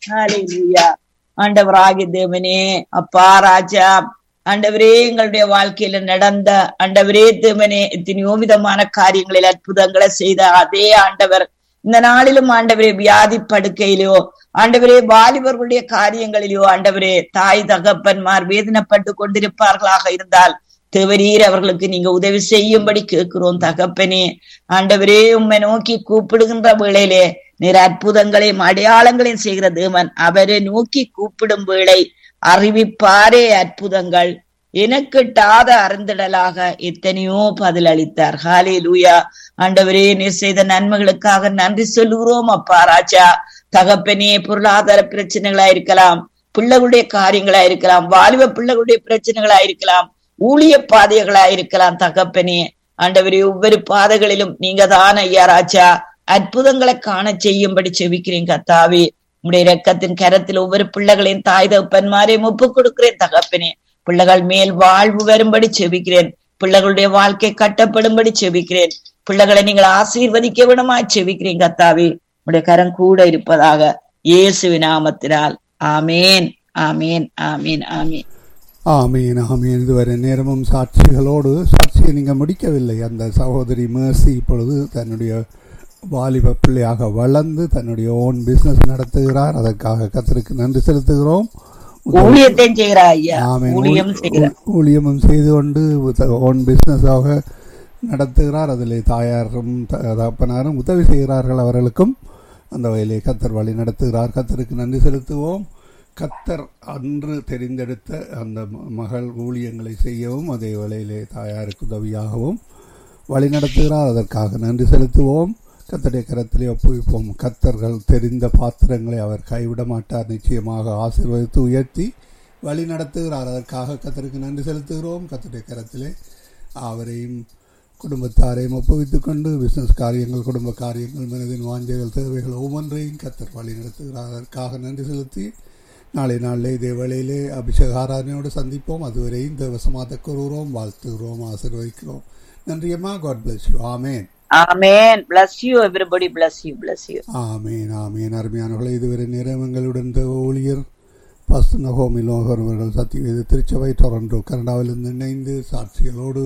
ஹalleluya ஆண்டவராகிய தேவனே அப்பா ராஜா ஆண்டவரே எங்களுடைய வாழ்க்கையில நடந்த ஆண்டவரே தேவனே எத்தனையோ விதமான காரியங்களில் அற்புதங்களை செய்த அதே ஆண்டவர் இந்த நாளிலும் ஆண்டவரே வியாதி படுக்கையிலோ ஆண்டவரே வாலிபர்களுடைய காரியங்களிலோ ஆண்டவரே தாய் தகப்பன்மார் வேதனைப்பட்டு கொண்டிருப்பார்களாக இருந்தால் தேவரீர் அவர்களுக்கு நீங்க உதவி செய்யும்படி கேட்கிறோம் தகப்பனே ஆண்டவரே உம்மை நோக்கி கூப்பிடுகின்ற வேளையிலே நீர் அற்புதங்களையும் அடையாளங்களையும் செய்கிற தேவன் அவரை நோக்கி கூப்பிடும் வேளை அறிவிப்பாரே அற்புதங்கள் எனக்கிட்டாத அறிந்திடலாக எத்தனையோ பதில் அளித்தார் ஹாலே லூயா ஆண்டவரே நீர் செய்த நன்மைகளுக்காக நன்றி சொல்லுகிறோம் அப்பா ராஜா தகப்பனே பொருளாதார பிரச்சனைகளா இருக்கலாம் பிள்ளைகளுடைய காரியங்களா இருக்கலாம் வாலிப பிள்ளைகளுடைய பிரச்சனைகளா இருக்கலாம் ஊழிய பாதைகளா இருக்கலாம் தகப்பனே ஆண்டவரே ஒவ்வொரு பாதைகளிலும் நீங்க தான் ஐயா ராஜா அற்புதங்களை காண செய்யும்படி செவிக்கிறேன் கத்தாவே உடைய இரக்கத்தின் கரத்தில் ஒவ்வொரு பிள்ளைகளையும் தாய் தகப்பன்மாரையும் ஒப்புக் கொடுக்கிறேன் தகப்பனே பிள்ளைகள் மேல் வாழ்வு வரும்படி செபிக்கிறேன் பிள்ளைகளுடைய வாழ்க்கை கட்டப்படும்படி செபிக்கிறேன் பிள்ளைகளை நீங்கள் ஆசீர்வதிக்க விடமா செபிக்கிறேன் கத்தாவே உடைய கரம் கூட இருப்பதாக இயேசு நாமத்தினால் ஆமேன் ஆமேன் ஆமேன் ஆமேன் ஆமீன் ஆமீன் இதுவரை நேரமும் சாட்சிகளோடு சாட்சியை நீங்கள் முடிக்கவில்லை அந்த சகோதரி மேர்சி இப்பொழுது தன்னுடைய வாலிப பிள்ளையாக வளர்ந்து தன்னுடைய ஓன் பிசினஸ் நடத்துகிறார் அதற்காக கத்தருக்கு நன்றி செலுத்துகிறோம் ஊழியத்தையும் செய்கிறா ஐயா ஆமென். ஊழியம் செய்கிறார் ஊழியமும் செய்து கொண்டு ஓன் பிசினஸாக நடத்துகிறார் அதில் தாயாரும் த- தகப்பனாரும் உதவி செய்கிறார்கள் அவர்களுக்கும் அந்த வகையிலே கத்தர் வழி நடத்துகிறார் கத்தருக்கு நன்றி செலுத்துவோம் கத்தர் அன்று தெரிந்தெடுத்த அந்த ம- மகள் ஊழியங்களை செய்யவும் அதே வேளையிலே தாயாருக்கு உதவியாகவும் வழி நடத்துகிறார் அதற்காக நன்றி செலுத்துவோம் கத்தருடைய கரத்திலே ஒப்புவிப்போம் கத்தர்கள் தெரிந்த பாத்திரங்களை அவர் கைவிட மாட்டார் நிச்சயமாக ஆசீர்வதித்து உயர்த்தி வழி நடத்துகிறார் அதற்காக கத்தருக்கு நன்றி செலுத்துகிறோம் கத்தருடைய கரத்திலே அவரையும் குடும்பத்தாரையும் ஒப்புவித்துக் கொண்டு பிசினஸ் காரியங்கள் குடும்ப காரியங்கள் மனதின் வாஞ்சைகள் தேவைகள் ஒவ்வொன்றையும் கத்தர் வழி நடத்துகிறார் அதற்காக நன்றி செலுத்தி நாளை நாளிலே இதே வேளையிலே அபிஷேக ஆராதனையோடு சந்திப்போம் அதுவரையும் தேவசமாத்த கூறுகிறோம் வாழ்த்துகிறோம் ஆசீர்வதிக்கிறோம் நன்றியம்மா God bless you amen amen bless you everybody bless you bless you ஆமீன் ஆமீன் அருமையானவர்களே இதுவரை நேரம் எங்களுடன் தேவ ஊழியர் பஸ்து நகோமி லோகர் அவர்கள் சத்தியவேத திருச்சபை டொரண்டோ கனடாவிலிருந்து இணைந்து சாட்சிகளோடு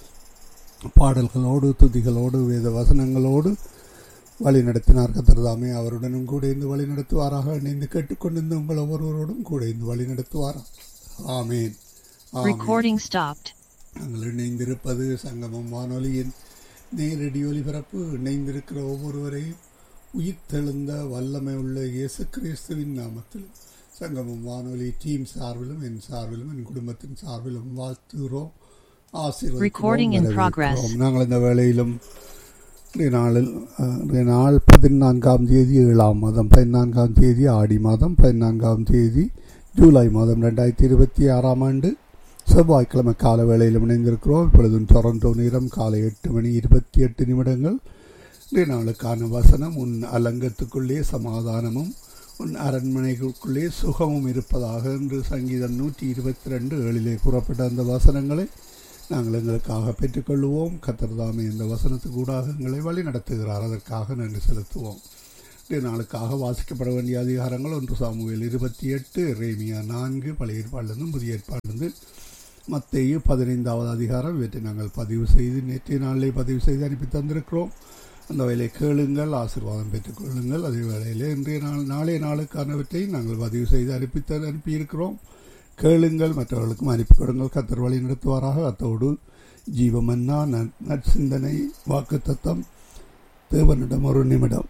பாடல்களோடு துதிகளோடு வேத வசனங்களோடு வழி நடத்தினார் கத்திரதாமே அவருடனும் கூட இருந்து வழி நடத்துவாராக இணைந்து கேட்டுக்கொண்டிருந்த உங்கள் ஒவ்வொருவரோடும் கூட இருந்து வழி நடத்துவாராக ஆமீன் ஆமீன் Recording stopped. நாங்கள் இணைந்திருப்பது சங்கமம் வானொலியின் நேரடி ஒலிபரப்பு இணைந்திருக்கிற ஒவ்வொருவரையும் உயிர்த்தெழுந்த வல்லமை உள்ள இயேசு கிறிஸ்துவின் நாமத்தில் சங்கமம் வானொலி டீம் சார்பிலும் என் சார்பிலும் என் குடும்பத்தின் சார்பிலும் வாழ்த்துகிறோம் Recording in ஆசீர்வதிக்கிறோம் progress. வரவேற்கிறோம். நாங்கள் இந்த வேளையிலும் இன்றைய நாளில் அஹ், இன்றைய நாள் பதினான்காம் தேதி ஏழாம் மாதம் பதினான்காம் தேதி ஆடி மாதம் பதினான்காம் தேதி ஜூலை மாதம் ரெண்டாயிரத்தி இருபத்தி ஆறாம் ஆண்டு செவ்வாய்க்கிழமை கால வேளையில் இணைந்திருக்கிறோம் இப்பொழுதும் டொரண்டோ நேரம் காலை எட்டு மணி இருபத்தி எட்டு நிமிடங்கள் இன்றைய நாளுக்கான வசனம் உன் அலங்கத்துக்குள்ளே சமாதானமும் உன் அரண்மனைகளுக்குள்ளே சுகமும் இருப்பதாக என்று சங்கீதம் நூற்றி இருபத்தி ரெண்டு ஏழிலே கூறப்பட்ட அந்த வசனங்களை நாங்கள் எங்களுக்காக பெற்றுக்கொள்வோம் கத்தர்தாமே இந்த வசனத்துக்கு ஊடாக எங்களை வழி நடத்துகிறார் அதற்காக நன்றி செலுத்துவோம் இன்றைய நாளுக்காக வாசிக்கப்பட வேண்டிய அதிகாரங்கள் ஒன்று சாமுவேல் இருபத்தி எட்டு ரேமியா நான்கு பழைய ஏற்பாடிலிருந்து புதிய ஏற்பாடிலிருந்து மத்தேயு பதினைந்தாவது அதிகாரம் இவற்றை நாங்கள் பதிவு செய்து நேற்றைய நாளிலே பதிவு செய்து அனுப்பி தந்திருக்கிறோம் அந்த வேலை கேளுங்கள் ஆசீர்வாதம் பெற்றுக்கொள்ளுங்கள் அதே வேளையிலே இன்றைய நாள் நாளைய நாளுக்கானவற்றை நாங்கள் பதிவு செய்து அனுப்பி த- அனுப்பியிருக்கிறோம் கேளுங்கள் மற்றவர்களுக்கும் அனுப்பி கொடுங்கள் கத்தர் வழி நடத்துவாராக அத்தோடு ஜீவமன்னா நற்- நற்சிந்தனை வாக்குத்தத்தம் தேவனிடம் ஒரு நிமிடம்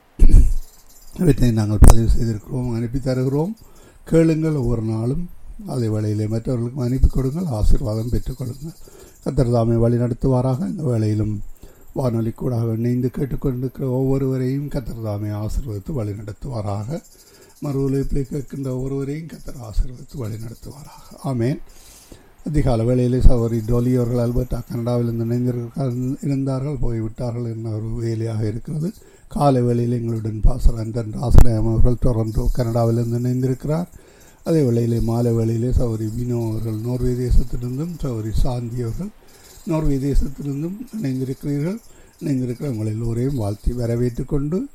இவற்றை நாங்கள் பதிவு செய்திருக்கிறோம் அனுப்பி தருகிறோம் கேளுங்கள் ஒவ்வொரு நாளும் அதே வேளையிலே மற்றவர்களுக்கும் அனுப்பி கொடுங்கள் ஆசீர்வாதம் பெற்றுக்கொள்ளுங்கள் கத்தர் தாமே வழி நடத்துவாராக இந்த வேளையிலும் வானொலி கூடாக இணைந்து கேட்டுக்கொண்டிருக்கிற ஒவ்வொருவரையும் கத்தர் தாமே ஆசீர்வதித்து வழி நடத்துவாராக மறு ஒலிப்பிலே கேட்கின்ற ஒவ்வொருவரையும் கத்தர் ஆசீர்வதித்து வழி நடத்துவாராக ஆமேன் அதிகால வேளையிலே சகோதரி டோலி அவர்கள் அல்பர்டா கனடாவில் இருந்து இணைந்திருக்கிறார் இருந்தார்கள் போய்விட்டார்கள் என்ன ஒரு வேலையாக இருக்கிறது காலை வேளையில் எங்களுடன் பாசர் அந்தன் ராசனயம் அவர்கள் டொரண்டோ கனடாவிலிருந்து இணைந்திருக்கிறார் அதே வேளையிலே மாலை வேளையிலே சௌரி வினோ அவர்கள் நோர்வே தேசத்திலிருந்தும் சௌரி சாந்தி அவர்கள் நோர்வே தேசத்திலிருந்தும் இணைந்திருக்கிறீர்கள் இணைந்திருக்கிற உங்கள் எல்லோரையும் வாழ்த்தி வரவேற்றுக் கொண்டு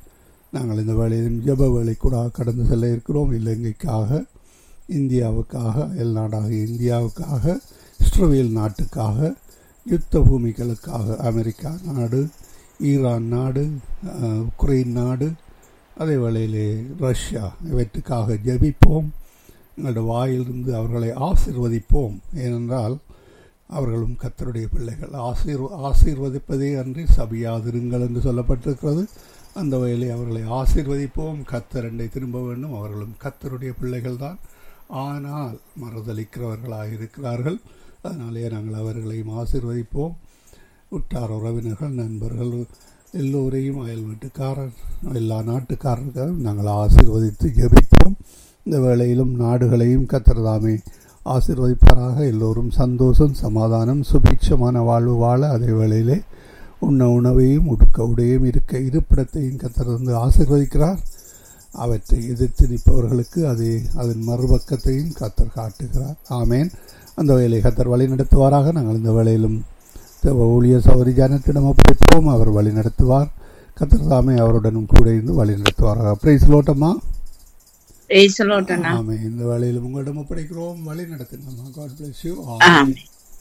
நாங்கள் இந்த வேளையிலும் ஜெப வேலை கூட கடந்து செல்ல இருக்கிறோம் இலங்கைக்காக இந்தியாவுக்காக அயல் நாடாக இந்தியாவுக்காக இஸ்ரேல் நாட்டுக்காக யுத்த பூமிகளுக்காக அமெரிக்கா நாடு ஈரான் நாடு அஹ், உக்ரைன் நாடு அதே வேளையிலே ரஷ்யா இவற்றுக்காக ஜெபிப்போம் எங்களுடைய வாயிலிருந்து அவர்களை ஆசீர்வதிப்போம் ஏனென்றால் அவர்களும் கத்தருடைய பிள்ளைகள் ஆசீர் ஆசீர்வதிப்பதே அன்றி சபியாதிருங்கள் என்று சொல்லப்பட்டிருக்கிறது அந்த வகையிலே அவர்களை ஆசீர்வதிப்போம் கத்தர் என்னை திரும்ப வேண்டும் அவர்களும் கத்தருடைய பிள்ளைகள் தான் ஆனால் மறுதளிக்கிறவர்களாக இருக்கிறார்கள் அதனாலே நாங்கள் அவர்களையும் ஆசீர்வதிப்போம் உற்றார் உறவினர்கள் நண்பர்கள் எல்லோரையும் அயல் வீட்டுக்காரர் எல்லா நாட்டுக்காரர்களும் நாங்கள் ஆசீர்வதித்து ஜெபிப்போம் இந்த வேளையிலும் நாடுகளையும் கத்திரதாமே ஆசீர்வதிப்பாராக எல்லோரும் சந்தோஷம் சமாதானம் சுபிட்சமான வாழ்வு வாழ அதே வேளையிலே உண்ண உணவையும் உடுக்க உடையும் இருக்க இருப்பிடத்தையும் கத்திரந்து ஆசீர்வதிக்கிறார் அவற்றை எதிர்த்து நிற்பவர்களுக்கு அதே அதன் மறுபக்கத்தையும் கத்தர் காட்டுகிறார் ஆமேன் அந்த வேலை கத்தர் வழி நடத்துவாராக நாங்கள் இந்த வேளையிலும் தேவ ஊழியர் சௌரி ஜானத்திடம் ஒப்படைப்போம் அவர் வழி நடத்துவார் கத்தர் தாமே அவருடனும் கூட இருந்து வழி நடத்துவாராக பிரைஸ் லோட்டம்மா பேசலோட்டனா ஆமே இந்த வேளையிலும் உங்களிடம் ஒப்படைக்கிறோம் வழி நடத்துங்கம்மா காட் பிளஸ் யூ ஆமென்.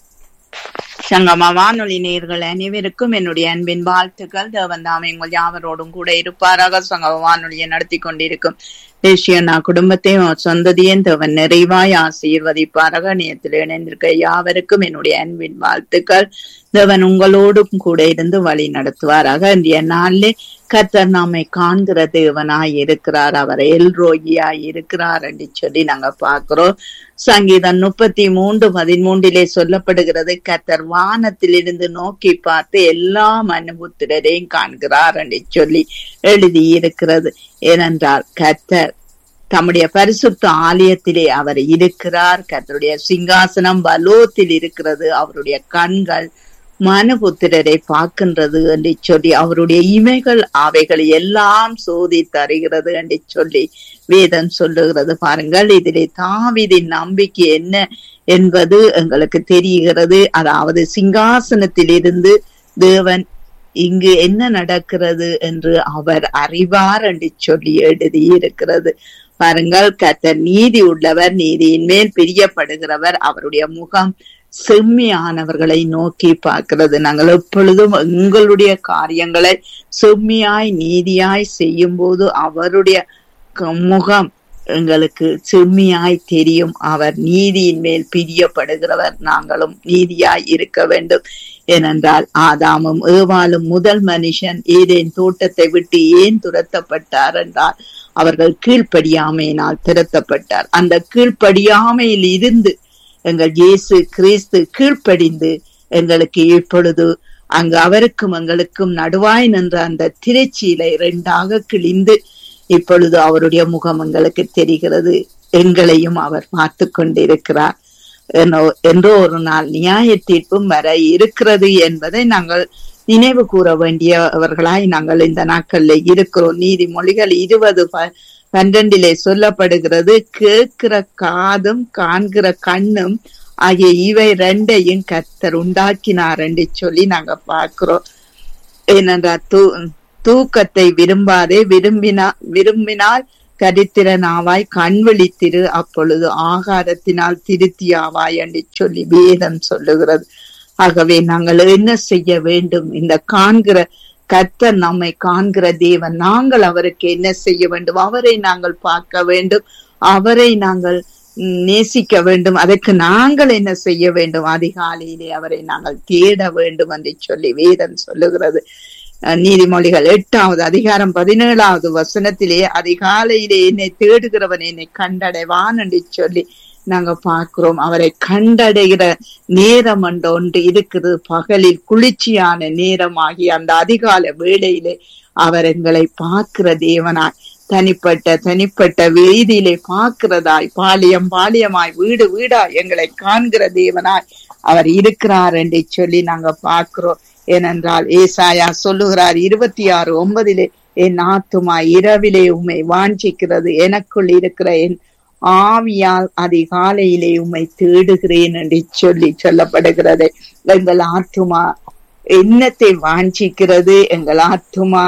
சங்கமா வானொலி நேயர்கள் அனைவருக்கும் என்னுடைய அன்பின் வாழ்த்துக்கள் தேவன் தாமே உங்கள் யாவரோடும் கூட இருப்பாராக சங்கம வானொலியை நடத்தி கொண்டிருக்கும் தேசியனா குடும்பத்தையும் சொந்ததையும் தேவன் நிறைவாய் ஆசீர்வதிப்பாராக நியத்தில் இணைந்திருக்க யாவருக்கும் என்னுடைய அன்பின் வாழ்த்துக்கள் தேவன் உங்களோடும் கூட இருந்து வழி நடத்துவாராக இன்றைய நாளிலே கர்த்தர் நாமை காண்கிற தேவனாய் இருக்கிறார் அவர் எல்ரோகியாய் இருக்கிறார் என்று சொல்லி நாங்க பார்க்கிறோம் சங்கீதம் முப்பத்தி மூன்று பதிமூன்றிலே சொல்லப்படுகிறது கர்த்தர் வானத்திலிருந்து நோக்கி பார்த்து எல்லா மனுபுத்திரரையும் காண்கிறார் என்று சொல்லி எழுதி இருக்கிறது ஏனென்றால் கர்த்தர் தம்முடைய பரிசுத்த ஆலயத்திலே அவர் இருக்கிறார் கர்த்தருடைய சிங்காசனம் பலோத்தில் இருக்கிறது அவருடைய கண்கள் மனுபுத்திரரை பார்க்கின்றது என்று சொல்லி அவருடைய இமைகள் அவைகளை எல்லாம் சோதி தருகிறது என்று சொல்லி வேதம் சொல்லுகிறது பாருங்கள் இதிலே தாவிதின் நம்பிக்கை என்ன என்பது எங்களுக்கு தெரிகிறது அதாவது சிங்காசனத்திலிருந்து தேவன் இங்கு என்ன நடக்கிறது என்று அவர் அறிவார் என்று சொல்லி எழுதி இருக்கிறது பாருங்கள் கர்த்தர் நீதி உள்ளவர் நீதியின் மேல் பிரியப்படுகிறவர் அவருடைய முகம் செம்மையானவர்களை நோக்கி பார்க்கிறது நாங்கள் எப்பொழுதும் எங்களுடைய காரியங்களை செம்மையாய் நீதியாய் செய்யும் போது அவருடைய க- முகம் எங்களுக்கு செம்மையாய் தெரியும் அவர் நீதியின் மேல் பிரியப்படுகிறவர் நாங்களும் நீதியாய் இருக்க வேண்டும் ஏனென்றால் ஆதாமும் ஏவாளும் முதல் மனுஷன் ஏதேன் தோட்டத்தை விட்டு ஏன் துரத்தப்பட்டார் என்றால் அவர்கள் கீழ்ப்படியாமையினால் துரத்தப்பட்டார் அந்த கீழ்ப்படியாமையில் இருந்து எங்கள் இயேசு கிறிஸ்து கீழ்ப்படிந்து எங்களுக்கு இப்பொழுது அங்கு அவருக்கும் எங்களுக்கும் நடுவாய் நின்ற அந்த திரைச்சீலை இரண்டாக கிழிந்து இப்பொழுது அவருடைய முகம் எங்களுக்கு தெரிகிறது எங்களையும் அவர் பார்த்து கொண்டிருக்கிறார் என்னோ- என்றோ ஒரு நாள் நியாய தீர்ப்பும் வர இருக்கிறது என்பதை நாங்கள் நினைவு கூற வேண்டியவர்களாய் நாங்கள் இந்த நாட்கள்ல இருக்கிறோம் நீதிமொழிகள் இருபது ப- பன்னிரண்டிலே சொல்லப்படுகிறது கேட்கிற காதும் காண்கிற கண்ணும் ஆகிய இவை ரெண்டையும் கர்த்தர் உண்டாக்கினார் என்று சொல்லி நாங்க பார்க்கிறோம் ஏனென்றால் தூ தூக்கத்தை விரும்பாதே விரும்பினா விரும்பினால் கரித்திரனாவாய் கண் விழித்திரு அப்பொழுது ஆகாரத்தினால் திருப்தியாவாய் என்று சொல்லி வேதம் சொல்லுகிறது ஆகவே நாங்கள் என்ன செய்ய வேண்டும் இந்த காண்கிற கர்த்தர் நம்மை காண்கிற தேவன் நாங்கள் அவருக்கு என்ன செய்ய வேண்டும் அவரை நாங்கள் பார்க்க வேண்டும் அவரை நாங்கள் ம், நேசிக்க வேண்டும் அதற்கு நாங்கள் என்ன செய்ய வேண்டும் அதிகாலையிலே அவரை நாங்கள் தேட வேண்டும் என்று சொல்லி வேதம் சொல்லுகிறது அஹ், நீதிமொழிகள் எட்டாவது அதிகாரம் பதினேழாவது வசனத்திலே அதிகாலையிலே என்னை தேடுகிறவன் என்னை கண்டடைவான் என்று சொல்லி நாங்க பார்க்கிறோம் அவரை கண்டடைகிற நேரம் என்ற ஒன்று இருக்குது பகலில் குளிர்ச்சியான நேரமாகி அந்த அதிகால வேளையிலே அவர் எங்களை பார்க்கிற தேவனாய் தனிப்பட்ட தனிப்பட்ட வீதியிலே பார்க்கிறதாய் பாலியம் பாலியமாய் வீடு வீடாய் எங்களை காண்கிற தேவனாய் அவர் இருக்கிறார் என்று சொல்லி நாங்க பார்க்கிறோம் ஏனென்றால் ஏசாயா சொல்லுகிறார் இருபத்தி ஆறு ஒன்பதிலே என் ஆத்துமா இரவிலே உம்மை வாஞ்சிக்கிறது எனக்குள் இருக்கிற என் ஆவியால் அதிகாலையிலே உம்மை தேடுகிறேன் என்று சொல்லி சொல்லப்படுகிறது எங்கள் ஆத்துமா என்னத்தை வாஞ்சிக்கிறது எங்கள் ஆத்துமா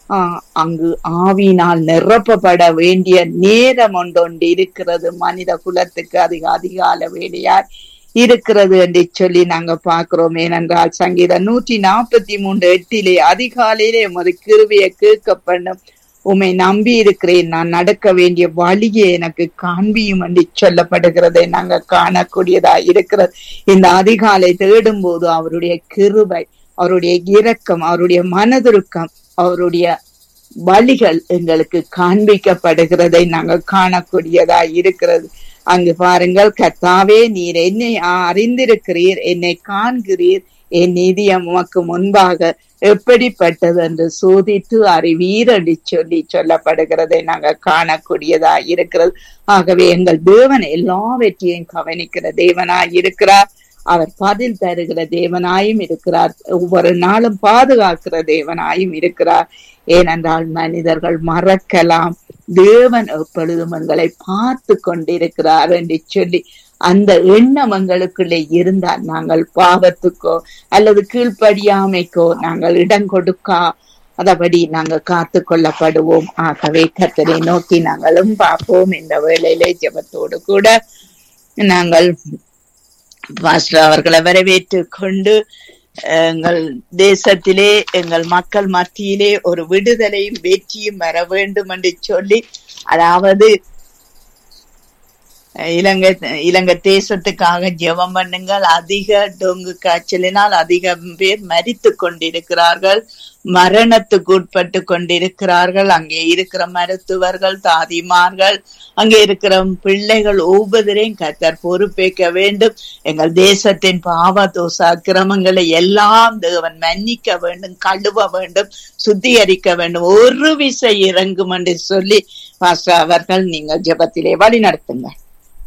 ஆஹ் அங்கு ஆவியினால் நிரப்பப்பட வேண்டிய நேரம் ஒன்றொன்று இருக்கிறது மனித குலத்துக்கு அதிக அதிகால வேலையாய் இருக்கிறது என்று சொல்லி நாங்க பார்க்கிறோம் ஏனென்றால் சங்கீதம் நூற்றி நாற்பத்தி மூன்று எட்டிலே அதிகாலையிலே உமது கிருவியை கேட்க பண்ணும் உம்மை நம்பி இருக்கிறேன் நான் நடக்க வேண்டிய வழியை எனக்கு காண்பியும் என்று சொல்லப்படுகிறதை நாங்க காணக்கூடியதா இருக்கிறது இந்த அதிகாலை தேடும் போது அவருடைய கிருபை அவருடைய இரக்கம் அவருடைய மனதுருக்கம் அவருடைய வழிகள் எங்களுக்கு காண்பிக்கப்படுகிறதை நாங்கள் காணக்கூடியதா இருக்கிறது அங்கு பாருங்கள் கர்த்தாவே நீர் என்னை அறிந்திருக்கிறீர் என்னை காண்கிறீர் என் நிதியம் உமக்கு முன்பாக எப்படிப்பட்டது என்று சோதித்து அறிவீர் என்று சொல்லி சொல்லப்படுகிறதை நாங்க காணக்கூடியதா இருக்கிறது ஆகவே எங்கள் தேவன் எல்லாவற்றையும் கவனிக்கிற தேவனாய் இருக்கிறார் அவர் பதில் தருகிற தேவனாயும் இருக்கிறார் ஒவ்வொரு நாளும் பாதுகாக்கிற தேவனாயும் இருக்கிறார் ஏனென்றால் மனிதர்கள் மறக்கலாம் தேவன் எப்பொழுதும் எங்களை பார்த்து கொண்டிருக்கிறார் என்று சொல்லி அந்த எண்ணம் எங்களுக்குள்ளே இருந்தால் நாங்கள் பாவத்துக்கோ அல்லது கீழ்ப்படியாமைக்கோ நாங்கள் இடம் கொடுக்கா அதபடி நாங்கள் காத்து கொள்ளப்படுவோம் ஆகவே கத்தரை நோக்கி நாங்களும் பார்ப்போம் இந்த வேளையிலே ஜபத்தோடு கூட நாங்கள் பாஸ்டர் அவர்களை வரவேற்று கொண்டு எங்கள் தேசத்திலே எங்கள் மக்கள் மத்தியிலே ஒரு விடுதலையும் வெற்றியும் வர வேண்டும் என்று சொல்லி அதாவது இலங்கை இலங்கை தேசத்துக்காக ஜெபம் பண்ணுங்கள் அதிக டொங்கு காய்ச்சலினால் அதிகம் பேர் மரித்து கொண்டிருக்கிறார்கள் மரணத்துக்கு உட்பட்டு கொண்டிருக்கிறார்கள் அங்கே இருக்கிற மருத்துவர்கள் தாதிமார்கள் அங்கே இருக்கிற பிள்ளைகள் ஒவ்வொருவரையும் கத்தர் பொறுப்பேற்க வேண்டும் எங்கள் தேசத்தின் பாவ தோச அக்கிரமங்களை எல்லாம் தேவன் மன்னிக்க வேண்டும் கழுவ வேண்டும் சுத்திகரிக்க வேண்டும் ஒரு விசை இறங்கும் என்று சொல்லி பாஸ்டர் அவர்கள் நீங்கள் ஜெபத்திலே வழி நடத்துங்கள்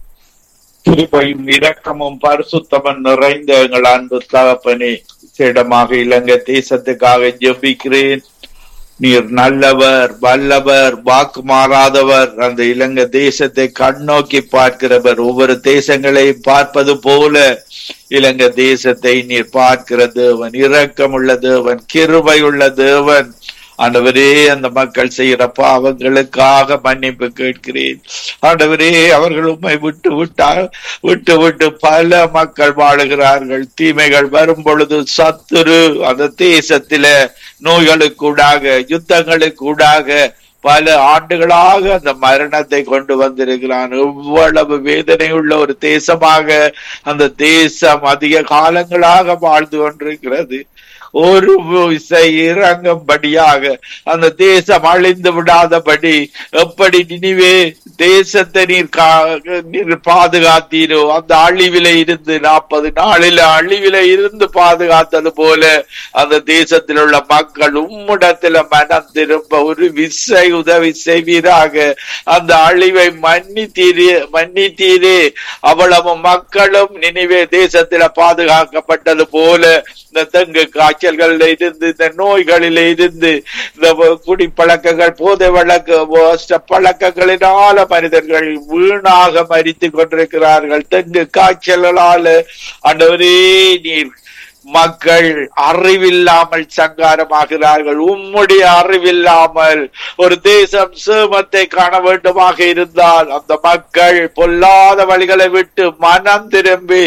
கிருபையும் இரக்கமும் பரிசுத்தமும் நிறைந்த எங்கள் அன்பு தகப்பனே சிடமாக இலங்கை தேசத்துக்காக ஜெபிக்கிறேன் நீர் நல்லவர் வல்லவர் வாக்கு மாறாதவர் அந்த இலங்கை தேசத்தை கண்ணோக்கி பார்க்கிறவர் ஒவ்வொரு தேசங்களையும் பார்ப்பது போல இலங்கை தேசத்தை நீர் பார்க்கிற தேவன் இரக்கமுள்ள தேவன் கிருபையுள்ள தேவன் ஆண்டவரே அந்த மக்கள் செய்கிற பாவங்களுக்காக மன்னிப்பு கேட்கிறேன் ஆண்டவரே அவர்கள் உண்மை விட்டு விட்டா விட்டு விட்டு பல மக்கள் வாழுகிறார்கள் தீமைகள் வரும் பொழுது சத்துரு அந்த தேசத்தில நோய்களுக்கூடாக யுத்தங்களுக்கூடாக பல ஆண்டுகளாக அந்த மரணத்தை கொண்டு வந்திருக்கிறான் எவ்வளவு வேதனை உள்ள ஒரு தேசமாக அந்த தேசம் அதிக காலங்களாக வாழ்ந்து கொண்டிருக்கிறது ஒரு விசை இறங்கும்படியாக அந்த தேசம் அழிந்து விடாதபடி எப்படி நினைவே தேசத்தை நீர் நீர் பாதுகாத்தீரோ அந்த அழிவில இருந்து நாற்பது நாளில அழிவில இருந்து பாதுகாத்தது போல அந்த தேசத்தில் உள்ள மக்கள் உம்மிடத்துல மனம் திரும்ப ஒரு விசை உதவி செய்வீராக அந்த அழிவை மன்னித்தீரே மன்னித்தீரே அவ்வளவு மக்களும் நினைவே தேசத்துல பாதுகாக்கப்பட்டது போல இந்த தெங்கு காய்ச்சல்கள்ல இருந்து இந்த நோய்களில இருந்து இந்த குடிப்பழக்கங்கள் போதை வழக்கு பழக்கங்களினால மனிதர்கள் வீணாக மறித்து கொண்டிருக்கிறார்கள் தெங்கு காய்ச்சலால ஆண்டவரே நீர் மக்கள் அறிவில்லாமல் சங்காரமாகிறார்கள் உம்முடைய அறிவில்லாமல் ஒரு தேசம் சேமத்தை காண வேண்டுமாக இருந்தால் அந்த மக்கள் பொல்லாத வழிகளை விட்டு மனம் திரும்பி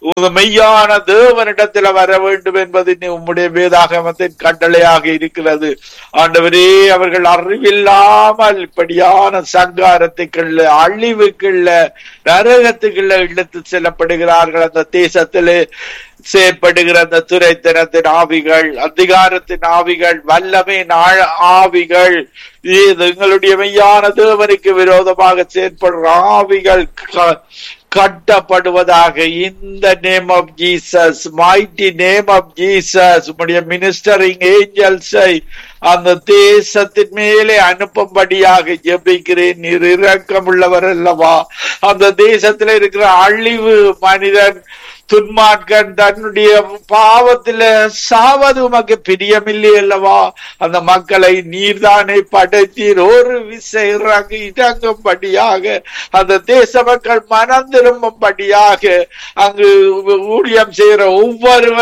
மெய்யான தேவனிடத்தில் வர வேண்டும் என்பது உம்முடைய வேதாகமத்தின் கட்டளையாக இருக்கிறது ஆண்டவரே அவர்கள் அறிவில்லாமல் இப்படியான சங்காரத்துக்குள்ள அழிவுக்குள்ள நரகத்துக்குள்ள இழுத்து செல்லப்படுகிறார்கள் அந்த தேசத்திலே செயற்படுகிற அந்த துறைத்தனத்தின் ஆவிகள் அதிகாரத்தின் ஆவிகள் வல்லமையின் ஆவிகள் எங்களுடைய மெய்யான தேவனுக்கு விரோதமாக செயற்படுற ஆவிகள் கட்டப்படுவதாக இந்த name of Jesus mighty name of Jesus உடைய மினிஸ்டரிங் ஏஞ்சல்ஸை அந்த தேசத்தின் மேலே அனுப்பும்படியாக ஜெபிக்கிறேன் நீர் இரக்கம் உள்ளவர் அல்லவா அந்த தேசத்துல இருக்கிற அழிவு மனிதன் துன்மார்க்கன் தன்னுடைய பாவத்துல சாவது உமக்கு பிரியமில்லை அல்லவா அந்த மக்களை நீர்தானே படைத்தீர் ஒரு விசை இறங்கு இறங்கும்படியாக அந்த தேச மக்கள் மனம் திரும்பும்படியாக அங்கு ஊழியம் செய்கிற ஒவ்வொருவரும்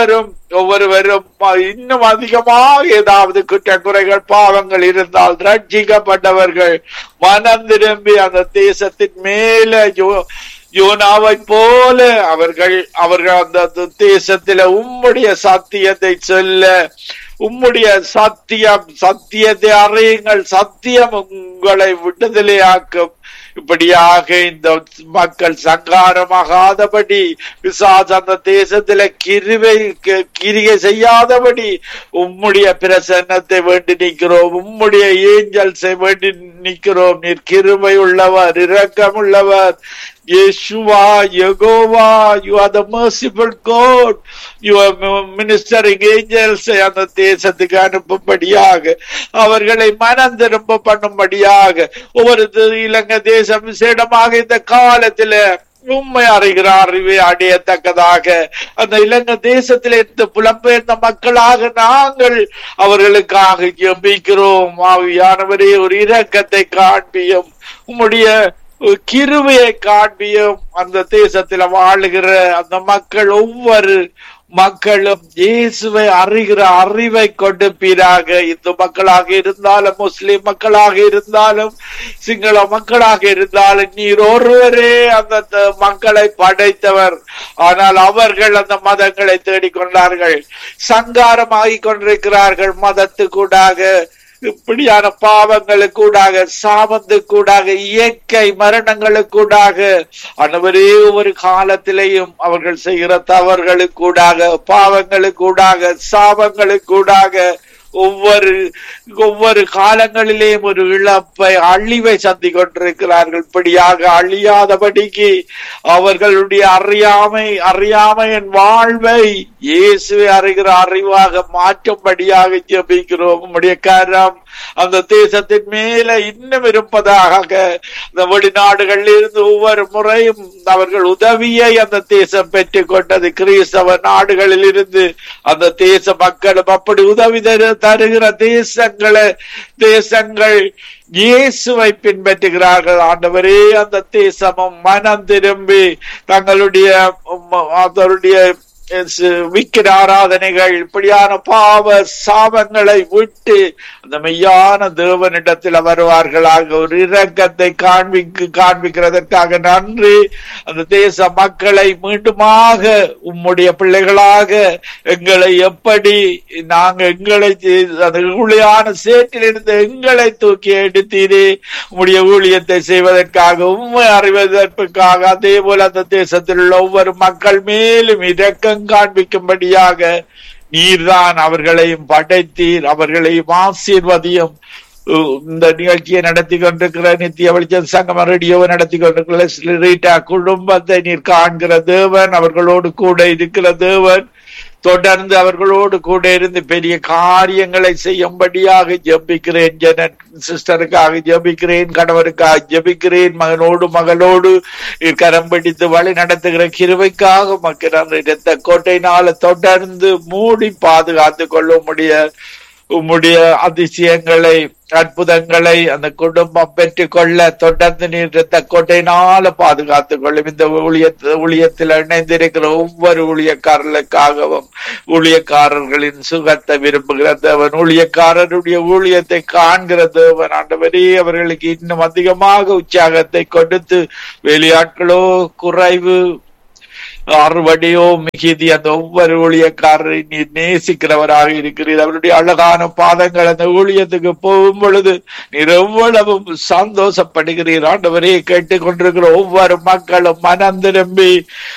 ஒவ்வொருவரும் இன்னும் அதிகமாக ஏதாவது குற்றக்குறைகள் பாவங்கள் இருந்தால் ரட்சிக்கப்பட்டவர்கள் மனம் திரும்பி அந்த தேசத்தின் மேல யோ- யோனாவை போல அவர்கள் அவர்கள் அந்த தேசத்தில உம்முடைய சத்தியத்தை சொல்ல உம்முடைய சத்தியம் சத்தியத்தை அறியுங்கள் சத்தியம் உங்களை விடுதலையாக்கும் இப்படியாக இந்த மக்கள் சங்காரமாகாதபடி பிசாசு அந்த தேசத்தில கிருவை கி- கிரிகை செய்யாதபடி உம்முடைய பிரசன்னத்தை வேண்டி நிற்கிறோம் உம்முடைய ஏஞ்சல்ஸை வேண்டி நிற்கிறோம் நீர் கிருபை உள்ளவர் இரக்கம் உள்ளவர் Yeshua, Yehovah, you are the merciful God. You are ministering angels அந்த தேசத்துக்கு அனுப்பும்படியாக அவர்களை மனம் திரும்ப பண்ணும்படியாக ஒவ்வொரு தி- இலங்கை தேசம் விசேடமாக இந்த காலத்துல உண்மை அறிகிற அறிவை அடையத்தக்கதாக அந்த இலங்கை தேசத்தில் இருந்து புலம்பெயர்ந்த மக்களாக நாங்கள் அவர்களுக்காக ஜெபிக்கிறோம் ஆவியானவரே ஒரு இரக்கத்தை காண்பியும் உம்முடைய ஒரு கிருபையை காண்பியும் அந்த தேசத்துல வாழுகிற அந்த மக்கள் ஒவ்வொரு மக்களும் இயேசுவை அறிகிற அறிவை கொடுப்பீராக இந்து மக்களாக இருந்தாலும் முஸ்லிம் மக்களாக இருந்தாலும் சிங்கள மக்களாக இருந்தாலும் நீர் ஒருவரே அந்த த- மக்களை படைத்தவர் ஆனால் அவர்கள் அந்த மதங்களை தேடிக்கொண்டார்கள் சங்காரமாகிக் கொண்டிருக்கிறார்கள் மதத்துக்கூடாக இப்படியான பாவங்களுக்கூடாக சாபத்துக்கூடாக இயற்கை மரணங்களுக்கூடாக அனைவரே ஒரு காலத்திலேயும் அவர்கள் செய்கிற தவறுகளுக்கூடாக பாவங்களுக்கூடாக சாபங்களுக்கூடாக ஒவ்வொரு ஒவ்வொரு காலங்களிலேயும் ஒரு இழப்பை அழிவை சந்தி கொண்டிருக்கிறார்கள் இப்படியாக அழியாதபடிக்கு அவர்களுடைய அறியாமை அறியாமையின் வாழ்வை இயேசுவை அறிகிற அறிவாக மாற்றும்படியாக ஜெபிக்கிறோம் உம்முடைய கரம் அந்த தேசத்தின் மேல இன்னும் இருப்பதாக இந்த வெளிநாடுகளில் இருந்து ஒவ்வொரு முறையும் அவர்கள் உதவியை அந்த தேசம் பெற்றுக் கொண்டது கிறிஸ்தவ நாடுகளில் இருந்து அந்த தேச மக்களும் அப்படி உதவி தரு- தருகிற தேசங்களை தேசங்கள் இயேசுவை பின்பற்றுகிறார்கள் ஆண்டவரே அந்த தேசமும் மனம் திரும்பி தங்களுடைய உம், அதனுடைய விக்கிர ஆராதனைகள் இப்படியான பாவ சாபங்களை விட்டு அந்த மெய்யான தேவனிடத்தில் வருவார்களாக ஒரு இரக்கத்தை காண்பிக்கு காண்பிக்கிறதற்காக நன்றி அந்த தேச மக்களை மீண்டுமாக உம்முடைய பிள்ளைகளாக எங்களை எப்படி நாங்க எங்களை செய்து- அந்த ஊழியான சேற்றிலிருந்து எங்களை தூக்கி எடுத்தீரே உம்முடைய ஊழியத்தை செய்வதற்காக உண்மை அறிவதற்காக அதே போல அந்த தேசத்தில் உள்ள ஒவ்வொரு மக்கள் மேலும் இரக்கம் காண்பிக்கும்படியாக நீர்தான் அவர்களையும் படைத்தீர் அவர்களையும் ஆசீர்வதியும் உ- இந்த நிகழ்ச்சியை நடத்தி கொண்டிருக்கிற நித்திய வெளிச்சம் சங்கம ரேடியோவை நடத்தி கொண்டிருக்கிற லெஸ்லி ரீட்டா குடும்பத்தை நீர் காண்கிற தேவன் அவர்களோடு கூட இருக்கிற தேவன் தொடர்ந்து அவர்களோடு கூட இருந்து பெரிய காரியங்களை செய்யும்படியாக ஜெபிக்கிறேன் ஜன சிஸ்டருக்காக ஜெபிக்கிறேன் கணவருக்காக ஜெபிக்கிறேன் மகனோடு மகளோடு கரம் பிடித்து வழி நடத்துகிற கிருபைக்காக மக்கள் அந்த இரத்த கோட்டையினால தொடர்ந்து மூடி பாதுகாத்து கொள்ள முடிய உம்முடைய அதிசயங்களை அற்புதங்களை அந்த குடும்பம் பெற்றுக் கொள்ள தொடர்ந்து நீர் இரத்த கோட்டையினால பாதுகாத்துக் கொள்ளும் இந்த ஊழியத் ஊழியத்தில் இணைந்திருக்கிற ஒவ்வொரு ஊழியக்காரர்களுக்காகவும் ஊழியக்காரர்களின் சுகத்தை விரும்புகிற தேவன் ஊழியக்காரருடைய ஊழியத்தை காண்கிற தேவன் ஆண்டவரே அவர்களுக்கு இன்னும் அதிகமாக உற்சாகத்தை கொடுத்து வெளியாட்களோ குறைவு அறுவடையோ மிகுதி அந்த ஒவ்வொரு ஊழியக்காரரை நீ நேசிக்கிறவராக இருக்கிறீர் அவருடைய அழகான பாதங்கள் அந்த ஊழியத்துக்கு போகும் பொழுது நீர் எவ்வளவு சந்தோஷப்படுகிறீர் ஆண்டவரே கேட்டுக்கொண்டிருக்கிற ஒவ்வொரு மக்களும் மனம் திரும்பி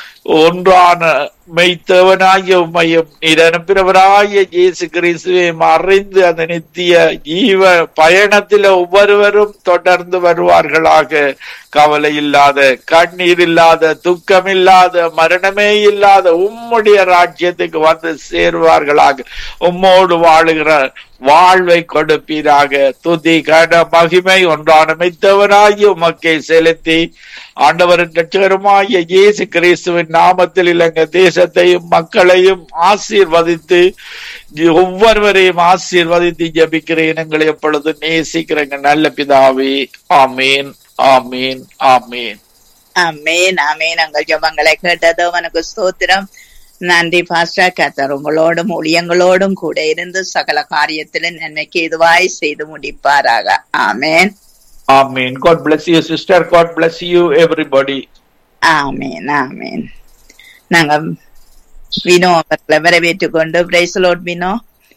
ஒன்றான மெய்த்தவனாகிய உம்மையும் நீர் அனுப்பினவராகிய இயேசு கிறிஸ்துவையும் அறிந்து அந்த நித்திய ஜீவ பயணத்தில் ஒவ்வொருவரும் தொடர்ந்து வருவார்களாக கவலை இல்லாத கண்ணீர் இல்லாத துக்கம் இல்லாத மரணமே இல்லாத உம்முடைய ராஜ்யத்துக்கு வந்து சேருவார்களாக உம்மோடு வாழுகிற வாழ்வை கொடுப்பீராக துதி கட மகிமை ஒன்றான மெய்த்தவனாகி உமக்கை செலுத்தி ஆண்டவரின் ரட்சகருமாகிய இயேசு கிறிஸ்துவின் நாமத்தில் இலங்கை தேசத்தையும் மக்களையும் ஆசீர்வதித்து ஒவ்வொருவரையும் ஆசீர்வதித்து ஜபிக்கிறேன் எங்களை எப்பொழுது நேசிக்கிறேங்க நல்ல பிதாவே ஆமீன் ஆமீன் ஆமீன் அமேன் அமேன் உங்கள் ஜபங்களை கேட்டது அவனுக்கு ஸ்தோத்திரம் நன்றி பாஸ்டர் கத்தர் உங்களோடும் ஊழியங்களோடும் கூட இருந்து சகல காரியத்திலும் நன்மைக்கு இதுவாய் செய்து முடிப்பாராக ஆமென் Amen. God bless you, sister. God bless you, everybody. ஆமென் ஆமென் நாங்க வினோ அவர்களை வரவேற்றுக் கொண்டு பிரைசலோட் வினோ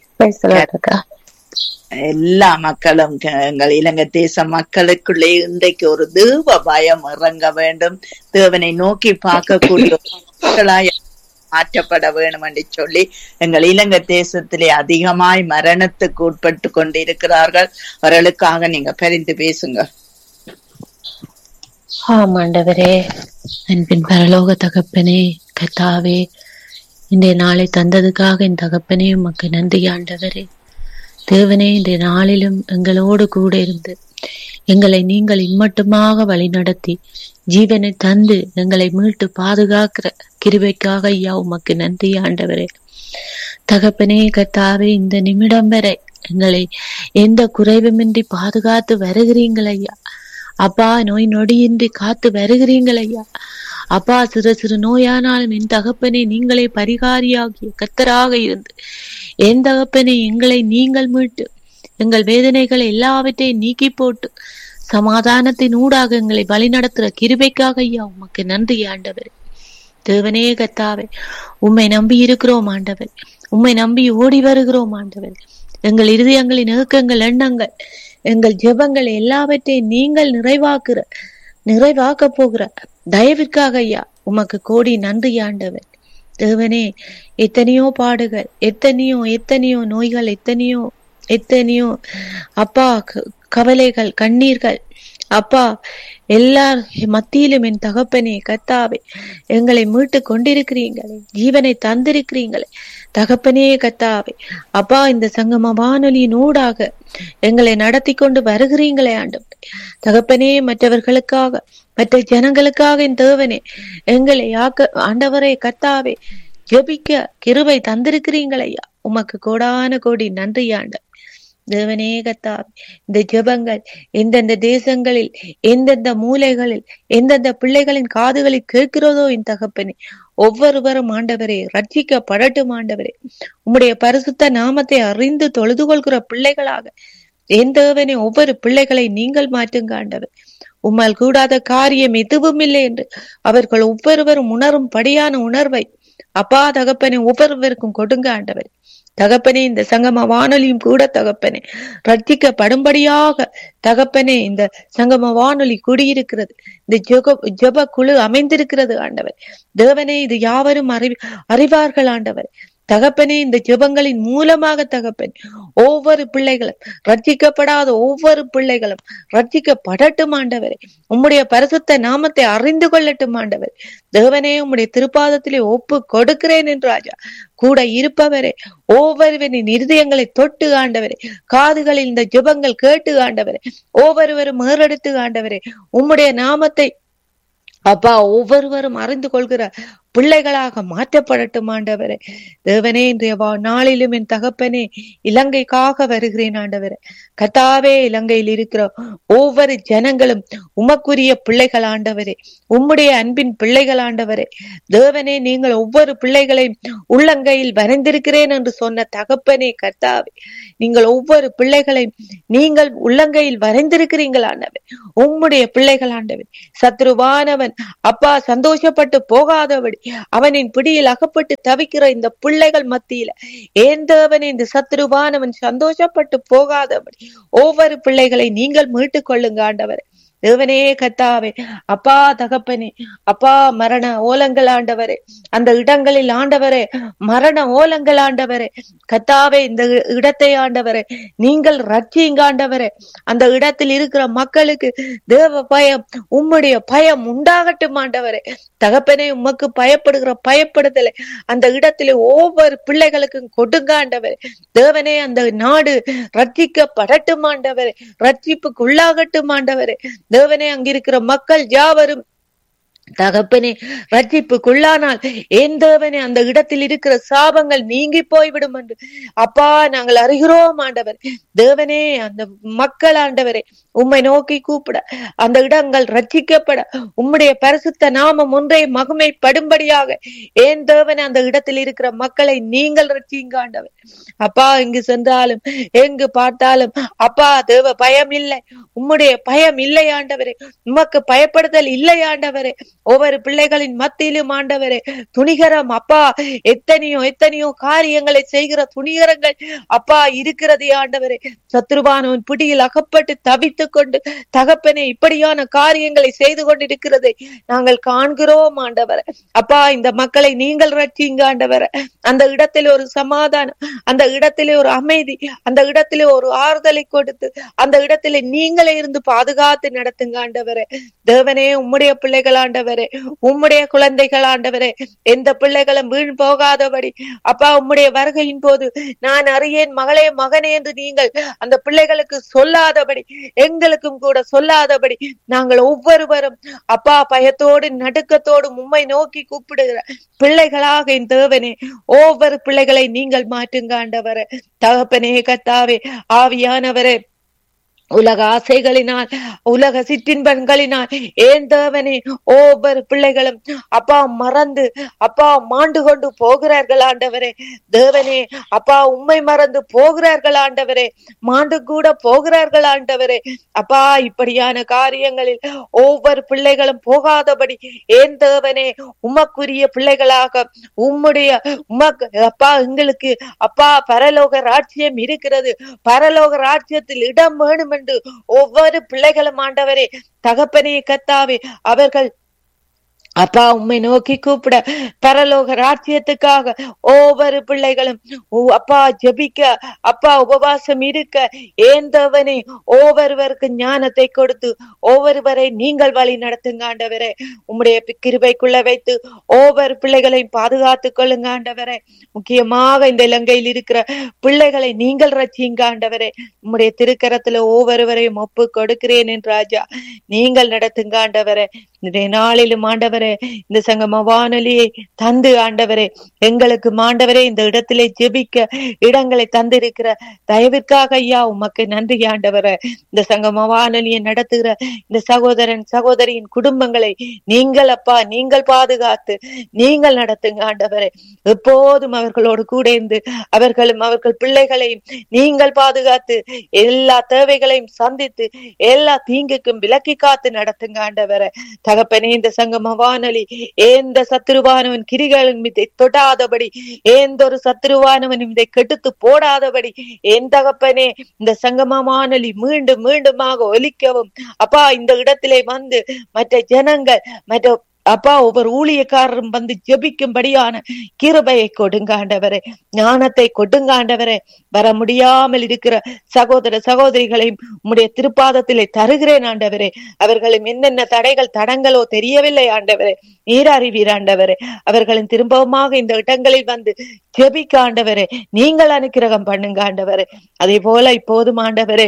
எல்லா மக்களும் க- எங்கள் இலங்கை தேச மக்களுக்குள்ளே இன்றைக்கு ஒரு தேவ பயம் இறங்க வேண்டும் தேவனை நோக்கி பார்க்கக்கூடிய மக்களாய் மாற்றப்பட வேண்டும் என்று சொல்லி எங்கள் இலங்கை தேசத்திலே அதிகமாய் மரணத்துக்கு உட்பட்டு கொண்டிருக்கிறார்கள் அவர்களுக்காக நீங்க பரிந்து பேசுங்க ஆம் ஆண்டவரே அன்பின் பரலோக தகப்பனே கத்தாவே இன்றைய நாளை தந்ததுக்காக என் தகப்பனே உமக்கு நன்றி ஆண்டவரே தேவனே இன்றைய நாளிலும் எங்களோடு கூட இருந்து எங்களை நீங்கள் இம்மட்டுமாக வழிநடத்தி ஜீவனை தந்து எங்களை மீட்டு பாதுகாக்கிற கிருபைக்காக ஐயா உமக்கு நன்றி ஆண்டவரே தகப்பனே கத்தாவே இந்த நிமிடம் வரை எங்களை எந்த குறைவுமின்றி பாதுகாத்து வருகிறீங்கள் ஐயா அப்பா நோய் நொடியின்றி காத்து வருகிறீங்கள் ஐயா அப்பா சிறு சிறு நோயானாலும் என் தகப்பனே நீங்களே பரிகாரியாகிய கத்தராக இருந்து என் தகப்பனே எங்களை நீங்கள் மீட்டு எங்கள் வேதனைகளை எல்லாவற்றையும் நீக்கி போட்டு சமாதானத்தின் ஊடாக எங்களை வழிநடத்துற கிருபைக்காக ஐயா உமக்கு நன்றி ஆண்டவர் தேவனே கத்தாவே உம்மை நம்பி இருக்கிறோம் ஆண்டவர் உம்மை நம்பி ஓடி வருகிறோம் ஆண்டவர் எங்கள் இருதயங்களின் ஏக்கங்கள் எண்ணங்கள் எங்கள் ஜெபங்கள் எல்லாவற்றையும் நீங்கள் நிறைவாக்குற நிறைவாக்க போகிற தயவிற்காக ஐயா உமக்கு கோடி நன்றி ஆண்டவர் தேவனே எத்தனையோ பாடுகள் எத்தனையோ எத்தனையோ நோய்கள் எத்தனையோ எத்தனையோ அப்பா க- கவலைகள் கண்ணீர்கள் அப்பா எல்லார் மத்தியிலும் என் தகப்பனே கத்தாவே எங்களை மீட்டு கொண்டிருக்கிறீங்களே ஜீவனை தந்திருக்கிறீங்களே தகப்பனே கத்தாவே அப்பா இந்த சங்கம வானொலியின் ஊடாக எங்களை நடத்தி கொண்டு வருகிறீங்களே ஆண்டவரே தகப்பனே மற்றவர்களுக்காக மற்ற ஜனங்களுக்காக என் தேவனே எங்களை ஆக்க ஆண்டவரே கத்தாவே ஜெபிக்க கிருபை தந்திருக்கிறீங்களையா உமக்கு கோடான கோடி நன்றி ஆண்டவர் தேவனே கத்தாவே இந்த ஜெபங்கள் எந்தெந்த தேசங்களில் எந்தெந்த மூலைகளில் எந்தெந்த பிள்ளைகளின் காதுகளில் கேட்கிறதோ என் தகப்பனே ஒவ்வொருவரும் ஆண்டவரே ரட்சிக்கப்படட்டும் ஆண்டவரே உம்முடைய பரிசுத்த நாமத்தை அறிந்து தொழுது கொள்கிற பிள்ளைகளாக என் தேவனே ஒவ்வொரு பிள்ளைகளை நீங்கள் மாற்றுங்க ஆண்டவர் உம்மால் கூடாத காரியம் எதுவும் இல்லை என்று அவர்கள் ஒவ்வொருவரும் உணரும் படியான உணர்வை அப்பா தகப்பனே ஒவ்வொருவருக்கும் கொடுங்க ஆண்டவர் தகப்பனே இந்த சங்கம வானொலியும் கூட தகப்பனே ரட்சிக்கப்படும்படியாக தகப்பனே இந்த சங்கம வானொலி குடியிருக்கிறது இந்த ஜெக ஜெப குழு அமைந்திருக்கிறது ஆண்டவர் தேவனே இது யாவரும் அறிவி அறிவார்கள் ஆண்டவர் தகப்பனே இந்த ஜெபங்களின் மூலமாக தகப்பன் ஒவ்வொரு பிள்ளைகளும் ரட்சிக்கப்படாத ஒவ்வொரு பிள்ளைகளும் ரட்சிக்கப்படட்டும் ஆண்டவரே உம்முடைய பரிசுத்த நாமத்தை அறிந்து கொள்ளட்டும் ஆண்டவர் தேவனே உம்முடைய திருப்பாதத்திலே ஒப்பு கொடுக்கிறேன் என்று ராஜா கூட இருப்பவரே ஒவ்வொருவரின் இருதயங்களை தொட்டு ஆண்டவரே காதுகளில் இந்த ஜெபங்கள் கேட்டு ஆண்டவரே ஒவ்வொருவரும் மேறெடுத்து ஆண்டவரே உம்முடைய நாமத்தை அப்பா ஒவ்வொருவரும் அறிந்து கொள்கிற பிள்ளைகளாக மாற்றப்படட்டும் ஆண்டவரே தேவனே இன்றைய வா- நாளிலும் என் தகப்பனே இலங்கைக்காக வருகிறேன் ஆண்டவரே கத்தாவே இலங்கையில் இருக்கிற ஒவ்வொரு ஜனங்களும் உமக்குரிய பிள்ளைகள் ஆண்டவரே உம்முடைய அன்பின் பிள்ளைகள் ஆண்டவரே தேவனே நீங்கள் ஒவ்வொரு பிள்ளைகளையும் உள்ளங்கையில் வரைந்திருக்கிறேன் என்று சொன்ன தகப்பனே கர்த்தாவே நீங்கள் ஒவ்வொரு பிள்ளைகளையும் நீங்கள் உள்ளங்கையில் வரைந்திருக்கிறீர்கள் ஆண்டவர் உம்முடைய பிள்ளைகள் ஆண்டவர் சத்ருவானவன் அப்பா சந்தோஷப்பட்டு போகாதபடி அவனின் பிடியில் அகப்பட்டு தவிக்கிற இந்த பிள்ளைகள் மத்தியில ஏன் தேவனே இந்த சத்ருவானவன் சந்தோஷப்பட்டு போகாதபடி ஒவ்வொரு பிள்ளைகளை நீங்கள் மீட்டுக் கொள்ளுங்க ஆண்டவர் தேவனே கத்தாவே அப்பா தகப்பனே அப்பா மரண ஓலங்கள் ஆண்டவரே அந்த இடங்களில் ஆண்டவரே மரண ஓலங்கள் ஆண்டவரே கத்தாவே இந்த இ- இடத்தை ஆண்டவரே நீங்கள் ரட்சிங்க ஆண்டவரே அந்த இடத்தில் இருக்கிற மக்களுக்கு தேவ பயம் உம்முடைய பயம் உண்டாகட்டும் ஆண்டவரே தகப்பனே உமக்கு பயப்படுகிற பயப்படுதலை அந்த இடத்திலே ஒவ்வொரு பிள்ளைகளுக்கும் கொடுங்க ஆண்டவரே தேவனே அந்த நாடு ரட்சிக்கப்படட்டும் ஆண்டவரே ரட்சிப்புக்கு உள்ளாகட்டும் ஆண்டவரே தேவனே அங்கிருக்கிற மக்கள் யாவரும் தகப்பனே ரட்சிப்புக்குள்ளானால் ஏன் தேவனே அந்த இடத்தில் இருக்கிற சாபங்கள் நீங்கி போய்விடும் என்று அப்பா நாங்கள் அறிகிறோம் ஆண்டவர் தேவனே அந்த மக்கள் ஆண்டவரே உம்மை நோக்கி கூப்பிட அந்த இடங்கள் ரட்சிக்கப்பட உம்முடைய பரிசுத்த நாமம் ஒன்றே மகிமைப்படும்படியாக ஏன் தேவனே அந்த இடத்தில் இருக்கிற மக்களை நீங்கள் ரட்சிங்க ஆண்டவர் அப்பா இங்கு சென்றாலும் எங்கு பார்த்தாலும் அப்பா தேவ பயம் இல்லை உம்முடைய பயம் இல்லை ஆண்டவரே உமக்கு பயப்படுதல் இல்லை ஆண்டவரே ஒவ்வொரு பிள்ளைகளின் மத்தியிலும் ஆண்டவரே துணிகரம் அப்பா எத்தனையோ எத்தனையோ காரியங்களை செய்கிற துணிகரங்கள் அப்பா இருக்கிறதே ஆண்டவரே சத்ருபானவன் பிடியில் அகப்பட்டு தவித்துக் கொண்டு தகப்பனே இப்படியான காரியங்களை செய்து கொண்டிருக்கிறதை நாங்கள் காண்கிறோம் ஆண்டவரே அப்பா இந்த மக்களை நீங்கள் ரட்சிங்க ஆண்டவரே அந்த இடத்திலே ஒரு சமாதானம் அந்த இடத்திலே ஒரு அமைதி அந்த இடத்திலே ஒரு ஆறுதலை கொடுத்து அந்த இடத்திலே நீங்களே இருந்து பாதுகாத்து நடத்துங்க ஆண்டவரே தேவனே உம்முடைய பிள்ளைகள் ஆண்டவரே உம்முடைய குழந்தைகள் ஆண்டவரே எந்த பிள்ளைகளும் வீண் போகாதபடி அப்பா உம்முடைய வருகையின் போது நான் அறியேன் மகளே மகனே என்று நீங்கள் அந்த பிள்ளைகளுக்கு சொல்லாதபடி எங்களுக்கும் கூட சொல்லாதபடி நாங்கள் ஒவ்வொருவரும் அப்பா பயத்தோடு நடுக்கத்தோடு உம்மை நோக்கி கூப்பிடுகிற பிள்ளைகளாக என் தேவனே ஒவ்வொரு பிள்ளைகளை நீங்கள் மாற்றுங்க ஆண்டவரே தகப்பனே கத்தாவே ஆவியானவரே உலக ஆசைகளினால் உலக சிற்றின்பங்களினால் ஏன் தேவனே ஒவ்வொரு பிள்ளைகளும் அப்பா மறந்து அப்பா மாண்டு கொண்டு போகிறார்கள் ஆண்டவரே தேவனே அப்பா உண்மை மறந்து போகிறார்கள் ஆண்டவரே மாண்டு கூட போகிறார்கள் ஆண்டவரே அப்பா இப்படியான காரியங்களில் ஒவ்வொரு பிள்ளைகளும் போகாதபடி ஏன் தேவனே உமக்குரிய பிள்ளைகளாக உம்முடைய உமக்கு அப்பா எங்களுக்கு அப்பா பரலோக ராட்சியம் இருக்கிறது பரலோக ராட்சியத்தில் இடம் வேணும் என்று ஒவ்வொரு பிள்ளைகளும் ஆண்டவரே தகப்பனே கத்தாவே அவர்கள் அப்பா உம்மை நோக்கி கூப்பிட பரலோக ராட்சியத்துக்காக ஒவ்வொரு பிள்ளைகளும் உ- அப்பா ஜெபிக்க அப்பா உபவாசம் இருக்க ஏந்தவனே ஒவ்வொருவருக்கு ஞானத்தை கொடுத்து ஒவ்வொருவரை நீங்கள் வழி நடத்துங்க ஆண்டவரே உம்முடைய பி- கிருபைக்குள்ள வைத்து ஒவ்வொரு பிள்ளைகளையும் பாதுகாத்துக் கொள்ளுங்க ஆண்டவரே முக்கியமாக இந்த இலங்கையில் இருக்கிற பிள்ளைகளை நீங்கள் ரட்சிங்க ஆண்டவரே உம்முடைய திருக்கரத்துல ஒவ்வொருவரையும் ஒப்பு கொடுக்கிறேன் என்று ராஜா நீங்கள் நடத்துங்க ஆண்டவரே இன்றைய நாளிலும் ஆண்டவரே இந்த சங்கம வானொலியை தந்து ஆண்டவரே எங்களுக்கு ஆண்டவரே இந்த இடத்திலே ஜெபிக்க இடங்களை தந்திருக்கிற தயவிற்காக ஐயா உமக்கு நன்றி ஆண்டவரே இந்த சங்கம வானொலியை நடத்துகிற இந்த சகோதரன் சகோதரியின் குடும்பங்களை நீங்கள் அப்பா நீங்கள் பாதுகாத்து நீங்கள் நடத்துங்க ஆண்டவரே எப்போதும் அவர்களோடு கூட இருந்து அவர்களும் அவர்கள் பிள்ளைகளையும் நீங்கள் பாதுகாத்து எல்லா தேவைகளையும் சந்தித்து எல்லா தீங்குக்கும் விலக்கி காத்து நடத்துங்க ஆண்டவரே தகப்பனே இந்த சங்கம வானொலி எந்த சத்துருவானவன் கிரிகளின் மீதை தொடாதபடி எந்த ஒரு சத்துருவானவன் இதை கெடுத்து போடாதபடி என் தகப்பனே இந்த சங்கம வானொலி மீண்டும் மீண்டுமாக ஒலிக்கவும் அப்பா இந்த இடத்திலே வந்து மற்ற ஜனங்கள் மற்ற அப்பா ஒவ்வொரு ஊழியக்காரரும் வந்து ஜெபிக்கும்படியான கிருபையை கொடுங்க ஆண்டவரே ஞானத்தை கொடுங்க ஆண்டவரே வர முடியாமல் இருக்கிற சகோதர சகோதரிகளையும் உம்முடைய திருப்பாதத்திலே தருகிறேன் ஆண்டவரே அவர்களும் என்னென்ன தடைகள் தடங்களோ தெரியவில்லை ஆண்டவரே நீர் அறிவீர் ஆண்டவரே அவர்களும் திரும்பவுமாக இந்த இடங்களில் வந்து ஜெபிக்க ஆண்டவரே நீங்கள் அனுக்கிரகம் பண்ணுங்க ஆண்டவரே அதே போல இப்போதும் ஆண்டவரே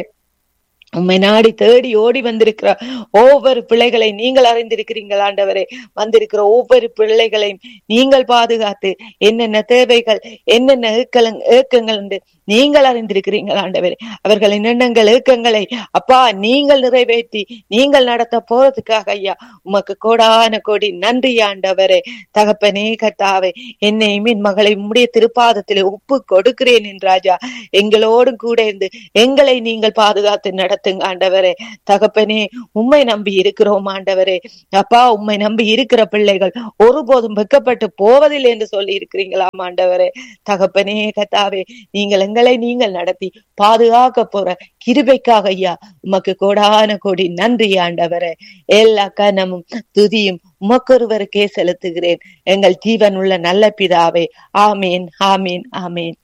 உம்மை நாடி தேடி ஓடி வந்திருக்கிற ஒவ்வொரு பிள்ளைகளை நீங்கள் அறிந்திருக்கிறீர்கள் ஆண்டவரே வந்திருக்கிற ஒவ்வொரு பிள்ளைகளையும் நீங்கள் பாதுகாத்து என்னென்ன தேவைகள் என்னென்ன ஏக்கலங் ஏக்கங்கள் என்று நீங்கள் அறிந்திருக்கிறீர்கள் ஆண்டவரே அவர்களின் எண்ணங்கள் ஏக்கங்களை அப்பா நீங்கள் நிறைவேற்றி நீங்கள் நடத்த போறதுக்காக ஐயா உமக்கு கோடான கோடி நன்றி ஆண்டவரே தகப்பனே கத்தாவே என்னையும் என் மகளை உம்முடைய திருப்பாதத்திலே ஒப்பு கொடுக்கிறேன் என் ராஜா எங்களோடும் கூட இருந்து எங்களை நீங்கள் பாதுகாத்து நடத்துங்க ஆண்டவரே தகப்பனே உம்மை நம்பி இருக்கிறோம் ஆண்டவரே அப்பா உம்மை நம்பி இருக்கிற பிள்ளைகள் ஒருபோதும் வெக்கப்பட்டு போவதில்லை என்று சொல்லி இருக்கிறீங்களாம் ஆண்டவரே தகப்பனே கத்தாவே நீங்கள் எங்களை நீங்கள் நடத்தி பாதுகாக்க போற கிருபைக்காக ஐயா உமக்கு கோடான கோடி நன்றி ஆண்டவரே எல்லா கனமும் துதியும் உமக்கொருவருக்கே செலுத்துகிறேன் எங்கள் ஜீவன் உள்ள நல்ல பிதாவே ஆமேன் ஆமேன் ஆமேன்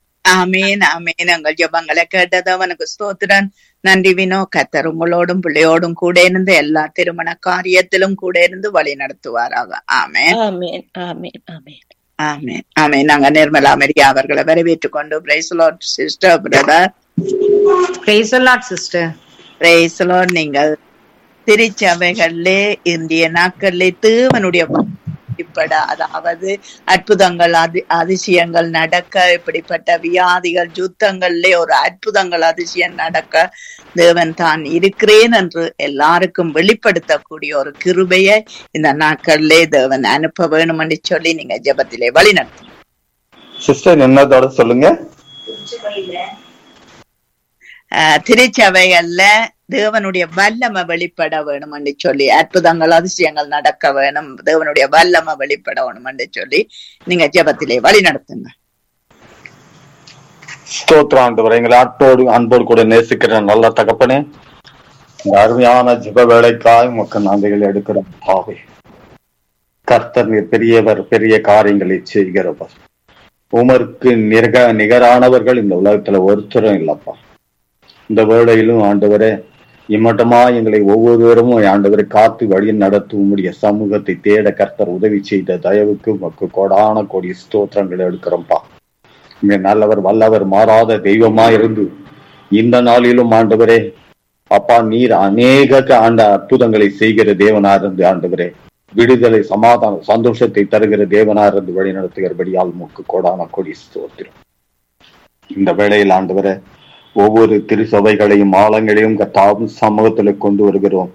ஆமேன் ஆமேன் எங்கள் ஜபங்களை கேட்டது அவனுக்கு ஸ்தோத்திரன் நன்றி வினோ கத்தர் உங்களோடும் பிள்ளையோடும் கூட இருந்து எல்லா திருமண காரியத்திலும் கூட இருந்து வழி நடத்துவாராக ஆமேன் ஆமேன் ஆமேன் ஆமேன் ஆமேன் ஆமேன் நாங்க நிர்மலா மெரியா அவர்களை வரவேற்றுக் கொண்டு praise the Lord sister brother Praise the Lord, sister. Praise the Lord நீங்கள் திருச்சபைகளிலே இந்திய நாட்களிலே தேவனுடைய இப்பட அதாவது அற்புதங்கள் அதி அதிசயங்கள் நடக்க இப்படிப்பட்ட வியாதிகள் யுத்தங்கள்லே ஒரு அற்புதங்கள் அதிசயம் நடக்க தேவன் தான் இருக்கிறேன் என்று எல்லாருக்கும் வெளிப்படுத்தக்கூடிய ஒரு கிருபையை இந்த நாட்களிலே தேவன் அனுப்ப வேணும் என்று சொல்லி நீங்க ஜெபத்திலே வழிநடத்தும் சிஸ்டர் என்னதோட சொல்லுங்க ஆஹ் திருச்சபைகள்ல தேவனுடைய வல்லமை வெளிப்பட வேணும் என்று சொல்லி அற்புதங்கள் அதிசயங்கள் நடக்க வேணும் தேவனுடைய வல்லமை வெளிப்பட வேணும் என்று சொல்லி நீங்க ஜெபத்திலே வழி நடத்துங்க ஸ்தோத்திரம் ஆண்டவரே எங்களை அன்போடு அன்போடு கூட நேசிக்கிற நல்ல தகப்பனே இந்த அருமையான ஜிப வேலைக்காய் உமக்கு நன்றிகளை எடுக்கிறோம் ஆவே கர்த்தர் நீர் பெரியவர் பெரிய காரியங்களை செய்கிறவர் உமருக்கு நிக நிகரானவர்கள் இந்த உலகத்துல ஒருத்தரும் இல்லப்பா இந்த வேளையிலும் ஆண்டவரே இம்மட்டமா எங்களை ஒவ்வொருவரும் ஆண்டவரை காத்து வழி நடத்தும் உம்முடைய சமூகத்தை தேட கர்த்தர் உதவி செய்த தயவுக்கு உமக்கு கோடான கோடி ஸ்தோத்திரங்களை எடுக்கிறோம்ப்பா இங்க நல்லவர் வல்லவர் மாறாத தெய்வமா இருந்து இந்த நாளிலும் ஆண்டவரே அப்பா நீர் அநேக ஆண்ட அற்புதங்களை செய்கிற தேவனா இருந்து ஆண்டவரே விடுதலை சமாதானம் சந்தோஷத்தை தருகிற தேவனா இருந்து வழி நடத்துகிறபடியால் முக்கு கோடான கொடி ஸ்தோத்திரம் இந்த வேளையில் ஆண்டவரே ஒவ்வொரு திருச்சபைகளையும் ஆழங்களையும் கத்தாவும் சமூகத்துல கொண்டு வருகிறோம்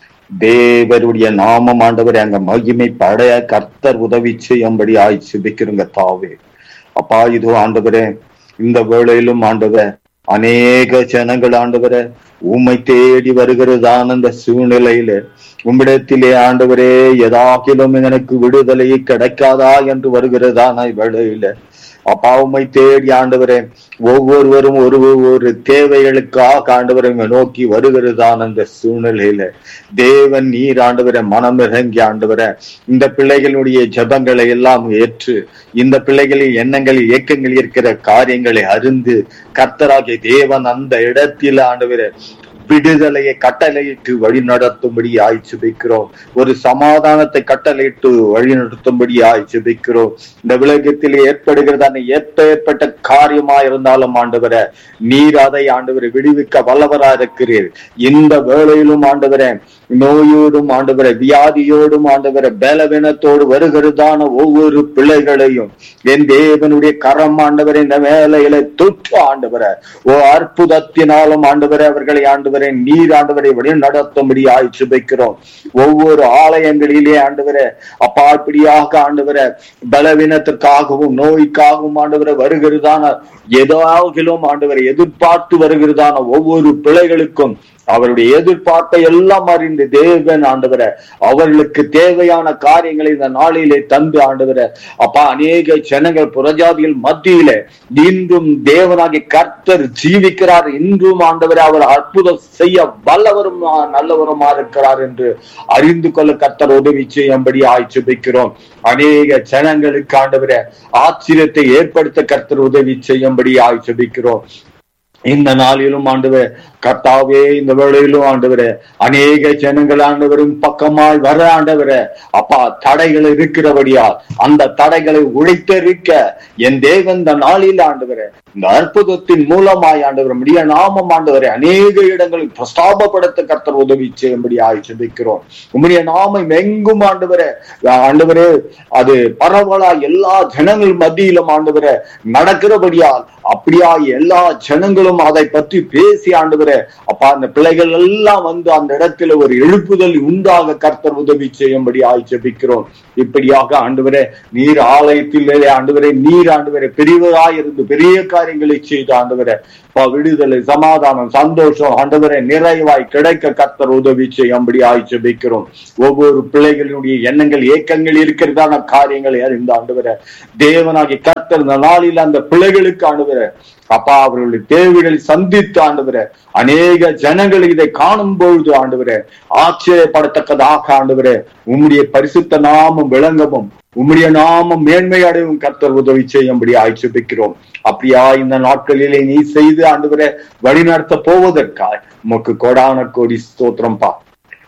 தேவருடைய நாமம் ஆண்டவரே அங்க மகிமை படைய கர்த்தர் உதவி செய்யும்படி ஆய் சிபிக்கிறோங்க தாவே அப்பா இதோ ஆண்டவரே இந்த வேளையிலும் ஆண்டவர் அநேக ஜனங்கள் ஆண்டவரே உம்மை தேடி வருகிறதான அந்த சூழ்நிலையில உம்மிடத்திலே ஆண்டவரே எதாகிலும் எனக்கு விடுதலை கிடைக்காதா என்று வருகிறதான வேளையில அப்பா உம்மை தேடி ஆண்டவரே ஒவ்வொருவரும் ஒரு ஒரு தேவைகளுக்காக ஆண்டவரை நோக்கி வருகிறதான அந்த சூழ்நிலையில தேவன் நீர் ஆண்டவரை மனம் இறங்கி ஆண்டவரை இந்த பிள்ளைகளுடைய ஜபங்களை எல்லாம் ஏற்று இந்த பிள்ளைகளின் எண்ணங்களில் இயக்கங்கள் இருக்கிற காரியங்களை அறிந்து கர்த்தராகிய தேவன் அந்த இடத்தில் ஆண்டவரை விடுதலையை கட்டளையிட்டு வழி நடத்தும்படி ஆய்ச்சிபிக்கிறோம் ஒரு சமாதானத்தை கட்டளையிட்டு வழி நடத்தும்படி ஆய்ச்சிபிக்கிறோம் இந்த விலகத்தில் ஏற்படுகிறதான ஏற்பட்ட காரியமா இருந்தாலும் ஆண்டவரை நீர் அதை ஆண்டவரை விடுவிக்க வல்லவரா இருக்கிறீர் இந்த வேளையிலும் ஆண்டவரே நோயோடும் ஆண்டவரை வியாதியோடும் ஆண்டவரை பலவீனத்தோடு வருகிறதான ஒவ்வொரு பிள்ளைகளையும் என் தேவனுடைய கரம் ஆண்டவரை இந்த வேலையில தொற்று ஆண்டவரை ஓ அற்புதத்தினாலும் ஆண்டவரை அவர்களை ஆண்டவரை நீர் ஆண்டவரை வழி நடத்தும்படி ஆய்ச்சி வைக்கிறோம் ஒவ்வொரு ஆலயங்களிலே ஆண்டவரை அப்பா இப்படியாக ஆண்டவரை பலவீனத்திற்காகவும் நோய்க்காகவும் ஆண்டவரை வருகிறதான ஏதாகிலும் ஆண்டவரை எதிர்பார்த்து வருகிறதான ஒவ்வொரு பிள்ளைகளுக்கும் அவருடைய எதிர்பார்ப்பை எல்லாம் அறிந்து தேவன் ஆண்டவர அவர்களுக்கு தேவையான காரியங்களை இந்த நாளிலே தந்து ஆண்டவர அப்பா அநேக ஜனங்கள் புறஜாதிகள் மத்தியில இன்றும் தேவனாகி கர்த்தர் ஜீவிக்கிறார் இன்றும் ஆண்டவரை அவர் அற்புதம் செய்ய வல்லவரும் நல்லவருமா இருக்கிறார் என்று அறிந்து கொள்ள கர்த்தர் உதவி செய்யும்படி ஆய்ச்சி வைக்கிறோம் அநேக ஜனங்களுக்கு ஆண்டவர ஆச்சரியத்தை ஏற்படுத்த கர்த்தர் உதவி செய்யும்படி ஆய்ச்சி வைக்கிறோம் இந்த நாளிலும் ஆண்டவர் கர்த்தாவே இந்த வேளையிலும் ஆண்டவரே அநேக ஜனங்கள் ஆண்டவரும் பக்கமாய் வர ஆண்டவரே அப்பா தடைகள் இருக்கிறபடியால் அந்த தடைகளை உழைத்தெரிக்க என் தேவன் இந்த நாளில் ஆண்டவரே இந்த அற்புதத்தின் மூலமாய் ஆண்டவர் முடிய நாமம் ஆண்டவரை அநேக இடங்களில் பிரஸ்தாபப்படுத்த கர்த்தர் உதவி செய்யும்படி ஆய்ச்சிக்கிறோம் உம்முடைய நாமம் எங்கும் ஆண்டவரே ஆண்டவரே அது பரவலா எல்லா ஜனங்கள் மத்தியிலும் ஆண்டவரே நடக்கிறபடியால் அப்படியா எல்லா ஜனங்களும் அதை பற்றி பேசி ஆண்டவரே அப்பா அந்த பிள்ளைகள் எல்லாம் வந்து அந்த இடத்துல ஒரு எழுப்புதல் உண்டாக கர்த்தர் உதவி செய்யும்படி ஆய்ச்சபிக்கிறோம் இப்படியாக ஆண்டவரே நீர் ஆலயத்தில் ஆண்டவரே நீர் ஆண்டவரே பெரியவராய் இருந்து பெரிய காரியங்களை செய்து ஆண்டவரே அப்பா விடுதலை சமாதானம் சந்தோஷம் ஆண்டவரே நிறைவாய் கிடைக்க கர்த்தர் உதவி செய்யும்படி ஆய்ச்சபிக்கிறோம் ஒவ்வொரு பிள்ளைகளுடைய எண்ணங்கள் ஏக்கங்கள் இருக்கிறதான காரியங்களை அறிந்து ஆண்டவரே தேவனாகி கர்த்தர் இந்த நாளில் அந்த பிள்ளைகளுக்கு ஆண்டவரே அப்பா அவர்களுடைய தேவைகளை சந்தித்து ஆண்டவரே அநேக ஜனங்கள் இதை காணும் பொழுது ஆண்டவரே ஆச்சரியப்படத்தக்கதாக ஆண்டவரே உம்முடைய பரிசுத்த நாமம் விளங்கவும் உம்முடைய நாமம் மேன்மை அடையும் கர்த்தர் உதவி செய்யும்படி ஆய்ச்சிப்பிக்கிறோம் அப்படியா இந்த நாட்களிலே நீ செய்து ஆண்டவரை வழிநடத்த போவதற்காய் உமக்கு கொடான கோடி ஸ்தோத்திரம் பா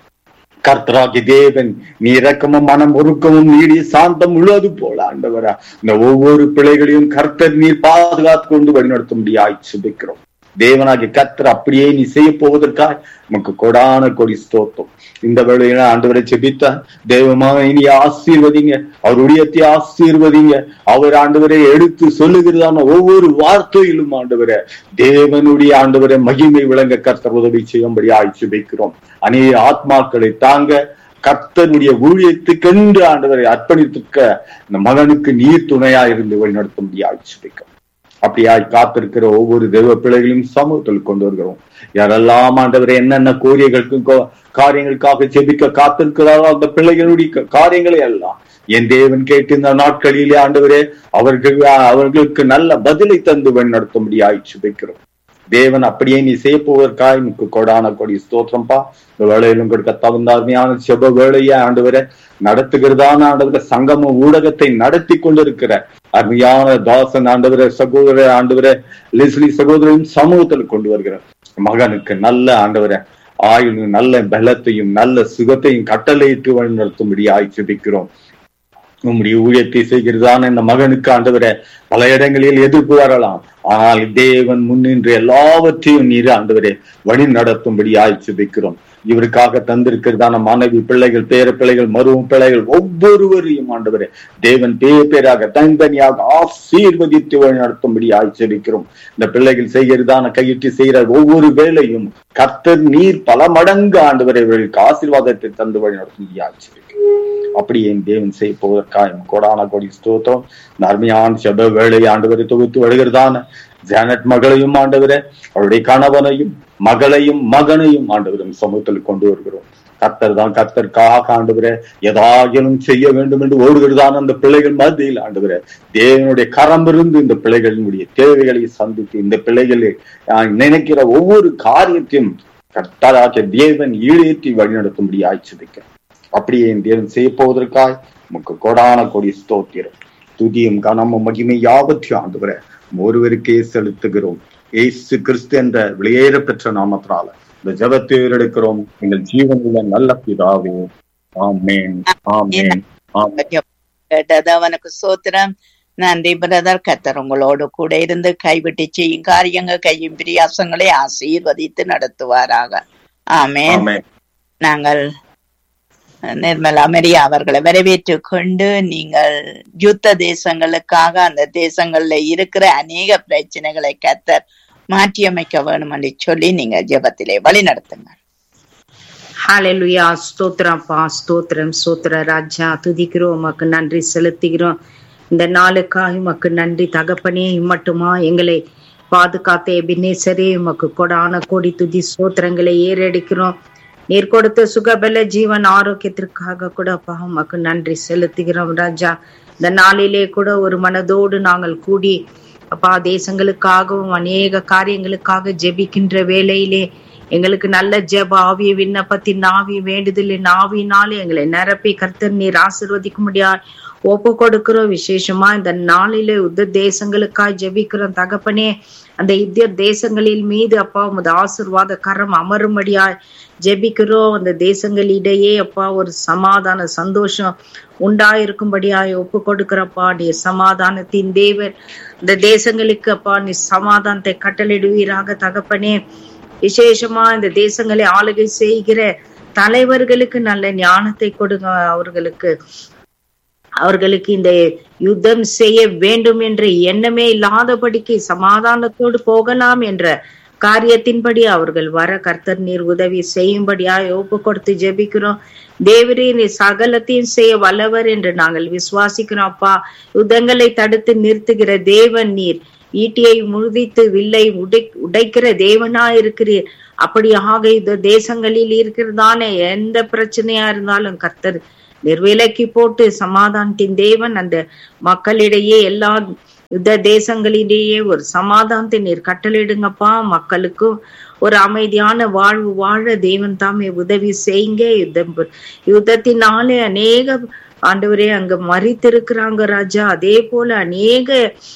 கர்த்தராகி தேவன் நீ இறக்கமும் மனம் ஒருக்கமும் நீடிய சாந்தம் உள்ளது போல ஆண்டவரா இந்த ஒவ்வொரு பிள்ளைகளையும் கர்த்தர் நீர் பாதுகாத்து கொண்டு வழிநடத்தும்படி ஆய்ச்சிப்பிக்கிறோம் தேவனாகிய கர்த்தர் அப்படியே நீ செய்ய போவதற்காக உமக்கு கொடான கொடி ஸ்தோத்தம் இந்த வேளையில ஆண்டவரை செபித்தா தேவமா இனி ஆசீர்வதிங்க அவர் உடையத்தை ஆசீர்வதிங்க அவர் ஆண்டவரை எடுத்து சொல்லுகிறதான ஒவ்வொரு வார்த்தையிலும் ஆண்டவரை தேவனுடைய ஆண்டவரை மகிமை விளங்க கர்த்தர் உதவி செய்யும்படி ஆய்ச்சி வைக்கிறோம் அநேக ஆத்மாக்களை தாங்க கர்த்தனுடைய ஊழியத்துக்கென்று ஆண்டவரை அர்ப்பணித்துக்க இந்த மகனுக்கு நீர் துணையா இருந்து வழிநடத்தும்படி ஆய்ச்சி வைக்கிறோம் அப்படியாய் காத்திருக்கிற ஒவ்வொரு தெய்வ பிள்ளைகளையும் சமூகத்தில் கொண்டு வருகிறோம் யாரெல்லாம் ஆண்டவரை என்னென்ன கோரியர்களுக்கும் கோ- காரியங்களுக்காக ஜெபிக்க காத்திருக்கிறாரோ அந்த பிள்ளைகளுடைய க- காரியங்களை எல்லாம் என் தேவன் கேட்டு இந்த நாட்களிலே ஆண்டவரே அவர்கள் அவர்களுக்கு நல்ல பதிலை தந்து வழி நடத்தும்படி ஆய்ச்சி வைக்கிறோம் தேவன் அப்படியே நீ செய்ய போவதற்காக எனக்கு கொடான கொடி ஸ்தோத்திரம்பா இந்த வேலையிலும் கொடுக்க தகுந்த அருமையான செப வேலையை ஆண்டவரை நடத்துகிறதான ஆண்டவர சங்கம ஊடகத்தை நடத்தி கொண்டிருக்கிற அருமையான தாசன் ஆண்டவர சகோதர ஆண்டவர லிஸ்லி சகோதரன் சமூகத்தில் கொண்டு வருகிற மகனுக்கு நல்ல ஆண்டவர ஆயுளும் நல்ல பலத்தையும் நல்ல சுகத்தையும் கட்டளையிட்டு வழி நடத்தும்படி ஆய்ச்சிபிக்கிறோம் உம்முடைய ஊழியத்தை செய்கிறதான இந்த மகனுக்கு ஆண்டவர பல இடங்களில் எதிர்ப்பு வரலாம் ஆனால் தேவன் முன்னின்று எல்லாவற்றையும் நீர் ஆண்டவரே வழி நடத்தும்படி ஆய்ச்சி வைக்கிறோம் இவருக்காக தந்திருக்கிறதான மனைவி பிள்ளைகள் பேர பிள்ளைகள் மருவம் பிள்ளைகள் ஒவ்வொருவரையும் ஆண்டவரே தேவன் பேர் பேராக தனித்தனியாக ஆசீர்வதித்து வழி நடத்தும்படி ஆய்ச்சி வைக்கிறோம் இந்த பிள்ளைகள் செய்கிறதான கையிட்டு செய்கிற ஒவ்வொரு வேலையும் கர்த்தர் நீர் பல மடங்கு ஆண்டவரை இவர்களுக்கு ஆசீர்வாதத்தை தந்து வழி நடத்தும்படி ஆய்ச்சி வைக்கிறோம் அப்படி என் தேவன் செய்ய போவதற்காக கொடான கொடி ஸ்தோத்திரம் இந்த அருமையான செப வேலையை ஆண்டவரை தொகுத்து வருகிறதான ஜானட் மகளையும் ஆண்டவரே அவருடைய கணவனையும் மகளையும் மகனையும் ஆண்டவரும் சமூகத்தில் கொண்டு வருகிறோம் கர்த்தர் தான் கர்த்தருக்காக ஆண்டவரே ஏதாயினும் செய்ய வேண்டும் என்று ஓடுகிறதான அந்த பிள்ளைகள் மத்தியில் ஆண்டவரே தேவனுடைய கரம் இருந்து இந்த பிள்ளைகளினுடைய தேவைகளை சந்தித்து இந்த பிள்ளைகளை ஆஹ், நினைக்கிற ஒவ்வொரு காரியத்தையும் கர்த்தராகிய தேவன் ஈழேற்றி வழிநடத்தும்படி ஆய்ச்சிருக்க அப்படியே என் தேவன் செய்ய போவதற்காய் உமக்கு கொடான கொடி ஸ்தோத்திரம் துதியும் கனமும் மகிமை யாவற்றையும் ஆண்டவரே ஒருவருக்கே செலுத்துகிறோம் ஏசு கிறிஸ்து என்ற வெளியேற பெற்ற நாமத்தினால இந்த ஜெபத்தை எடுக்கிறோம் எங்கள் ஜீவனுள்ள நல்ல பிதாவே ஆமேன் ஆமேன் ஆமேன் கேட்டது அவனுக்கு சோத்திரம் நன்றி பிரதர் கத்தர் உங்களோடு கூட இருந்து கைவிட்டு செய்யும் காரியங்கள் கையும் பிரியாசங்களை ஆசீர்வதித்து நடத்துவாராக ஆமென் ஆமேன் நாங்கள் நிர்மலா மரியா அவர்களை வரவேற்றுக் கொண்டு நீங்கள் யுத்த தேசங்களுக்காக அந்த தேசங்கள்ல இருக்கிற அநேக பிரச்சனைகளை கத்தர் மாற்றியமைக்க வேணும் என்று சொல்லி நீங்க ஜெபத்திலே வழி நடத்துங்க ஹalleluya ஸ்தோத்திரம்ப்பா ஸ்தோத்திரம் ஸ்தோத்திர ராஜா துதிக்கிறோம் உமக்கு நன்றி செலுத்துகிறோம் இந்த நாளுக்காக உமக்கு நன்றி தகப்பனே இம்மட்டுமா எங்களை பாதுகாத்த எபினேசரே உமக்கு கொடான கோடி துதி ஸ்தோத்திரங்களை ஏறெடுக்கிறோம் நீர் கொடுத்த சுகபல ஜீவன் ஆரோக்கியத்திற்காக கூட அப்பா உமக்கு நன்றி செலுத்துகிறோம் ராஜா இந்த நாளிலே கூட ஒரு மனதோடு நாங்கள் கூடி அப்பா தேசங்களுக்காகவும் அநேக காரியங்களுக்காக ஜெபிக்கின்ற வேளையிலே எங்களுக்கு நல்ல ஜெப ஆவிய விண்ணப்பத்தின் ஆவி வேண்டுதலின் ஆவியினாலே எங்களை நிரப்பி கர்த்தர் நீர் ஆசிர்வதிக்க முடியாது ஒப்பு கொடுக்கிறோம் விசேஷமா இந்த நாளிலே யுத்த தேசங்களுக்காய் ஜெபிக்கிறோம் தகப்பனே அந்த யுத்த தேசங்களில் மீது அப்பா உமது ஆசிர்வாத கரம் அமரும்படியாய் ஜெபிக்கிறோம் அந்த தேசங்களிடையே அப்பா ஒரு சமாதான சந்தோஷம் உண்டாயிருக்கும்படியாய் ஒப்பு கொடுக்கிறப்பா நீ சமாதானத்தின் தேவன் இந்த தேசங்களுக்கு அப்பா நீ சமாதானத்தை கட்டளிடுவீராக தகப்பனே விசேஷமா இந்த தேசங்களை ஆளுகை செய்கிற தலைவர்களுக்கு நல்ல ஞானத்தை கொடுங்க அவர்களுக்கு அவர்களுக்கு இந்த யுத்தம் செய்ய வேண்டும் என்ற எண்ணமே இல்லாதபடிக்கு சமாதானத்தோடு போகலாம் என்ற காரியத்தின்படி அவர்கள் வர கர்த்தர் நீர் உதவி செய்யும்படியாய் ஒப்பு கொடுத்து ஜெபிக்கிறோம் தேவரே நீ சகலத்தையும் செய்ய வல்லவர் என்று நாங்கள் விசுவாசிக்கிறோம் அப்பா யுத்தங்களை தடுத்து நிறுத்துகிற தேவன் நீர் ஈட்டியை முழுதித்து வில்லை உடை உடைக்கிற தேவனா இருக்கிறீர் அப்படியாக இந்த தேசங்களில் இருக்கிறதான எந்த பிரச்சனையா இருந்தாலும் கர்த்தர் நிர்விலக்கி போட்டு சமாதானத்தின் தேவன் அந்த மக்களிடையே எல்லா யுத்த தேசங்களிலேயே ஒரு சமாதானத்தை நீர் கட்டளிடுங்கப்பா மக்களுக்கும் ஒரு அமைதியான வாழ்வு வாழ தேவன் தாமே உதவி செய்யுங்க யுத்தம் யுத்தத்தினாலே அநேக ஆண்டவரே அங்க மறித்திருக்கிறாங்க ராஜா அதே போல அநேக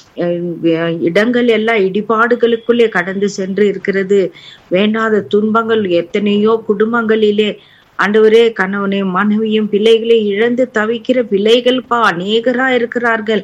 அஹ், இடங்கள் எல்லாம் இடிபாடுகளுக்குள்ளே கடந்து சென்று இருக்கிறது வேண்டாத துன்பங்கள் எத்தனையோ குடும்பங்களிலே ஆண்டவரே கணவனையும் மனைவியும் பிள்ளைகளை இழந்து தவிக்கிற பிள்ளைகள் பா அநேகரா இருக்கிறார்கள்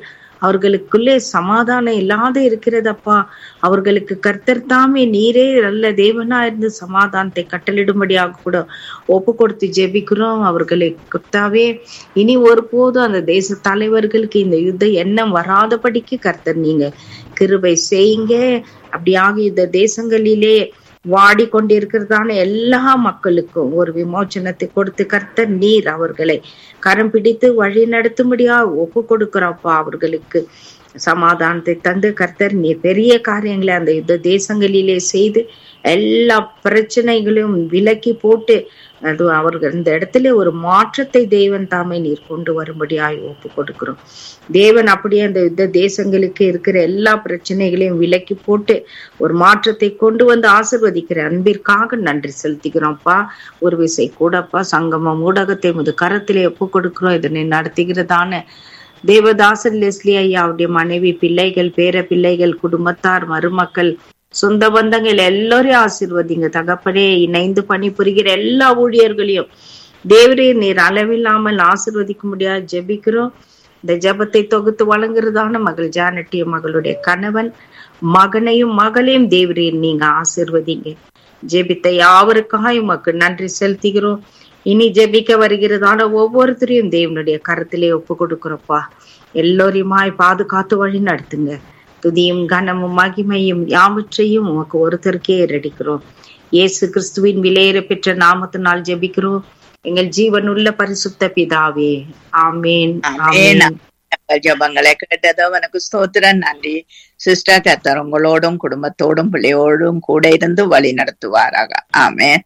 அவர்களுக்குள்ளே சமாதானம் இல்லாத இருக்கிறதப்பா அவர்களுக்கு கர்த்தர் தாமே நீரே நல்ல தேவனா இருந்து சமாதானத்தை கட்டளிடும்படியாக கூட ஒப்பு கொடுத்து ஜெபிக்கிறோம் அவர்களை கர்த்தாவே இனி ஒருபோதும் அந்த தேச தலைவர்களுக்கு இந்த யுத்த எண்ணம் வராதபடிக்கு கர்த்தர் நீங்க கிருபை செய்யுங்க அப்படியாக இந்த தேசங்களிலே வாடிக்கொண்டிருக்கிறதான எல்லா மக்களுக்கும் ஒரு விமோச்சனத்தை கொடுத்து கர்த்தர் நீர் அவர்களை கரம் பிடித்து வழி நடத்தும்படியா ஒப்பு கொடுக்கிறோம்ப்பா அவர்களுக்கு சமாதானத்தை தந்து கர்த்தர் நீ பெரிய காரியங்களை அந்த யுத்த தேசங்களிலே செய்து எல்லா பிரச்சனைகளையும் விலக்கி போட்டு அது அவர்கள் இந்த இடத்துல ஒரு மாற்றத்தை தேவன் தாமே நீர் கொண்டு வரும்படியாய் ஒப்பு கொடுக்கிறோம் தேவன் அப்படியே அந்த யுத்த தேசங்களுக்கு இருக்கிற எல்லா பிரச்சனைகளையும் விலக்கி போட்டு ஒரு மாற்றத்தை கொண்டு வந்து ஆசிர்வதிக்கிற அன்பிற்காக நன்றி செலுத்திக்கிறோம்ப்பா ஒரு விசை கூடப்பா சங்கமம் ஊடகத்தை முது கரத்திலே ஒப்பு கொடுக்கிறோம் இதனை நடத்துகிறதான தேவதாசன் லெஸ்லி ஐயாவுடைய மனைவி பிள்ளைகள் பேர பிள்ளைகள் குடும்பத்தார் மருமக்கள் சொந்த பந்தங்கள் எல்லாரையும் ஆசிர்வதிங்க தகப்பனே இணைந்து பணிபுரிகிற எல்லா ஊழியர்களையும் தேவரே நீர் அளவில்லாமல் ஆசிர்வதிக்க முடியாது ஜெபிக்கிறோம் இந்த ஜெபத்தை தொகுத்து வழங்குறதான மகள் ஜானட்டிய மகளுடைய கணவன் மகனையும் மகளையும் தேவரே நீங்க ஆசிர்வதிங்க ஜெபித்த யாவருக்காக உமக்கு நன்றி செலுத்துகிறோம் இனி ஜெபிக்க வருகிறதான ஒவ்வொருத்தரையும் தேவனுடைய கரத்திலே ஒப்பு கொடுக்கிறோப்பா எல்லோரையுமாய் பாதுகாத்து வழி நடத்துங்க துதியும் கனமும் மகிமையும் யாவற்றையும் உமக்கு ஒருத்தருக்கே ஏறடிக்கிறோம் இயேசு கிறிஸ்துவின் விலையேற பெற்ற நாமத்தினால் ஜெபிக்கிறோம் எங்கள் ஜீவனுள்ள பரிசுத்த பிதாவே ஆமேன் ஆமென். ஆமேன் எங்கள் ஜெபங்களை கேட்டதோ உனக்கு ஸ்தோத்திரம் நன்றி சிஸ்டர் கத்தர் உங்களோடும் குடும்பத்தோடும் பிள்ளையோடும் கூட இருந்து வழி நடத்துவாராக ஆமென்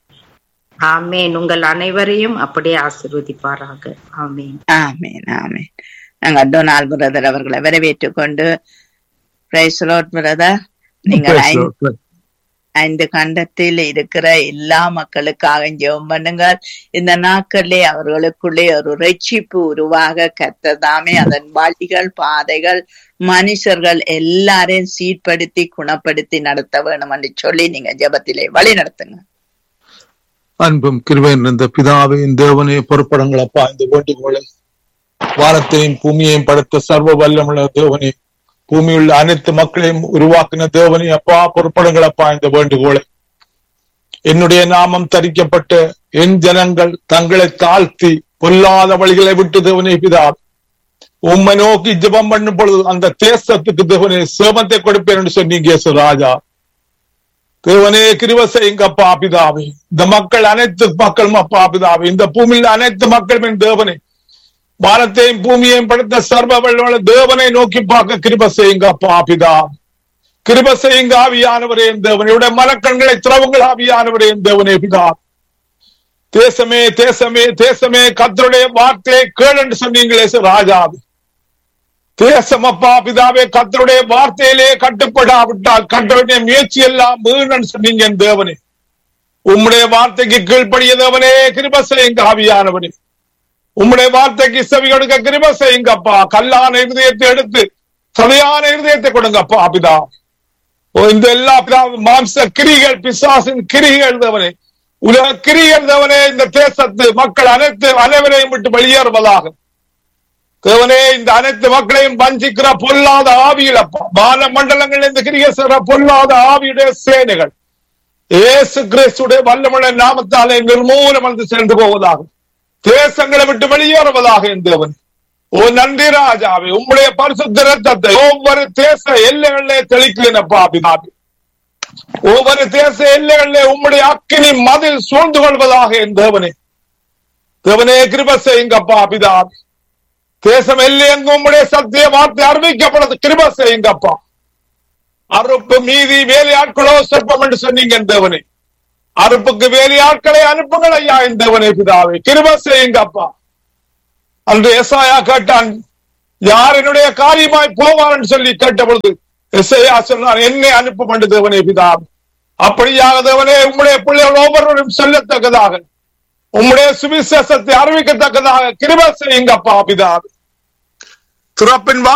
ஆமேன் உங்கள் அனைவரையும் அப்படியே ஆசிர்வதிப்பாராக ஆமேன் ஆமென் ஆமென் நாங்க டொனால் பிரதர் அவர்களை வரவேற்றுக் கொண்டு பிரைஸ் பிரதர் நீங்கள் Praise ஐந்து Lord. ஐந்து கண்டத்தில் இருக்கிற எல்லா மக்களுக்காக ஜெபம் பண்ணுங்கள் இந்த நாட்களிலே அவர்களுக்குள்ளே ஒரு ரட்சிப்பு உருவாக கத்ததாமே அதன் வழிகள் பாதைகள் மனுஷர்கள் எல்லாரையும் சீர்படுத்தி குணப்படுத்தி நடத்த வேணும் என்று சொல்லி நீங்க ஜெபத்திலே வழி நடத்துங்க அன்பும் கிருபையும் நிறைந்த பிதாவையும் தேவனையும் பொறுப்படங்களப்பா இந்த வேண்டுகோளை வானத்தையும் பூமியையும் படைத்த சர்வ வல்லமுள்ள தேவனே பூமியுள்ள அனைத்து மக்களையும் உருவாக்கின தேவனே அப்பா பொறுப்படங்களப்பா இந்த வேண்டுகோளை என்னுடைய நாமம் தரிக்கப்பட்ட என் ஜனங்கள் தங்களை தாழ்த்தி பொல்லாத வழிகளை விட்டு தேவனே பிதா உம்மை நோக்கி ஜெபம் பண்ணும் பொழுது அந்த தேசத்துக்கு தேவனே சேமத்தை கொடுப்பேன் என்று சொன்னீங்க இயேசு ராஜா தேவனே கிருப செய்யுங்க அப்பா பிதாவே இந்த மக்கள் அனைத்து மக்களும் அப்பா பிதாவே இந்த பூமியில் அனைத்து மக்களும் என் தேவனே வானத்தையும் பூமியையும் படுத்த சர்வ வல்லவனுள்ள தேவனை நோக்கி பார்க்க கிருப செய்யுங்க அப்பா பிதா கிருப செய்யுங்க ஆவியானவரே என் தேவனே உடைய மரக்கண்களை திறவுங்கள் ஆவியானவரே என் தேவனே பிதா தேசமே தேசமே தேசமே கத்தருடைய வார்த்தையை கேள் என்று சொன்னீங்களே ராஜாவே தேசம் அப்பா பிதாவே கத்தருடைய வார்த்தையிலே கட்டுப்படாவிட்டால் கத்தருடைய முயற்சி எல்லாம் வீணன் சொன்னீங்க என் தேவனே உம்முடைய வார்த்தைக்கு கீழ்ப்படிய தேவனே கிருப செய்யுங்க ஆவியானவனே உம்முடைய வார்த்தைக்கு செவி கொடுக்க கிருப செய்யுங்க அப்பா கல்லான இருதயத்தை எடுத்து சதையான இருதயத்தை கொடுங்க அப்பா பிதா ஓ, இந்த எல்லா பிதா மாம்ச கிரிகள் பிசாசின் கிரிகள் தேவனே உலக கிரிகள் தேவனே இந்த தேசத்து மக்கள் அனைத்து அனைவரையும் விட்டு வெளியேறுவதாக தேவனே இந்த அனைத்து மக்களையும் வஞ்சிக்கிற பொல்லாத ஆவியில் அப்பா பால மண்டலங்கள் இந்த கிரிய செய்கிற பொல்லாத ஆவியுடைய சேனைகள் இயேசு கிறிஸ்துடைய வல்லமுள்ள நாமத்தாலே நிர்மூலம் வந்து சென்று போவதாக தேசங்களை விட்டு வெளியேறுவதாக என் தேவன் ஓ நன்றி ராஜாவே உம்முடைய பரிசுத்த ரத்தத்தை ஒவ்வொரு தேச எல்லைகளிலே தெளிக்கிறேன் அப்பா பிதாபி ஒவ்வொரு தேச எல்லைகளிலே உம்முடைய அக்கினி மதில் சூழ்ந்து கொள்வதாக என் தேவனே தேவனே கிருப செய்யுங்கப்பா பிதாபி தேசம் எல்லையெங்கும் உம்முடைய சத்திய வார்த்தை அறிவிக்கப்படுறது கிருப செய்யுங்கப்பா அறுப்பு மீதி வேலை ஆட்களோ சொற்பம் என்று சொன்னீங்க என் தேவனே அறுப்புக்கு வேலை ஆட்களை அனுப்புங்கள் ஐயா என் தேவனே பிதாவே கிருப செய்யுங்கப்பா அன்று எஸ்ஐயா கேட்டான் யார் என்னுடைய காரியமாய் போவார் என்று சொல்லி கேட்ட பொழுது எஸ்ஐயா சொன்னார் என்னை அனுப்பும் என்று தேவனே பிதாவே அப்படியாக தேவனே உம்முடைய பிள்ளைகள் ஒவ்வொருவரும் செல்லத்தக்கதாக உம்முடைய சுவிசேஷத்தை அறிவிக்கத்தக்கதாக கிருப செய்யுங்கப்பா பிதாவே திறப்பின்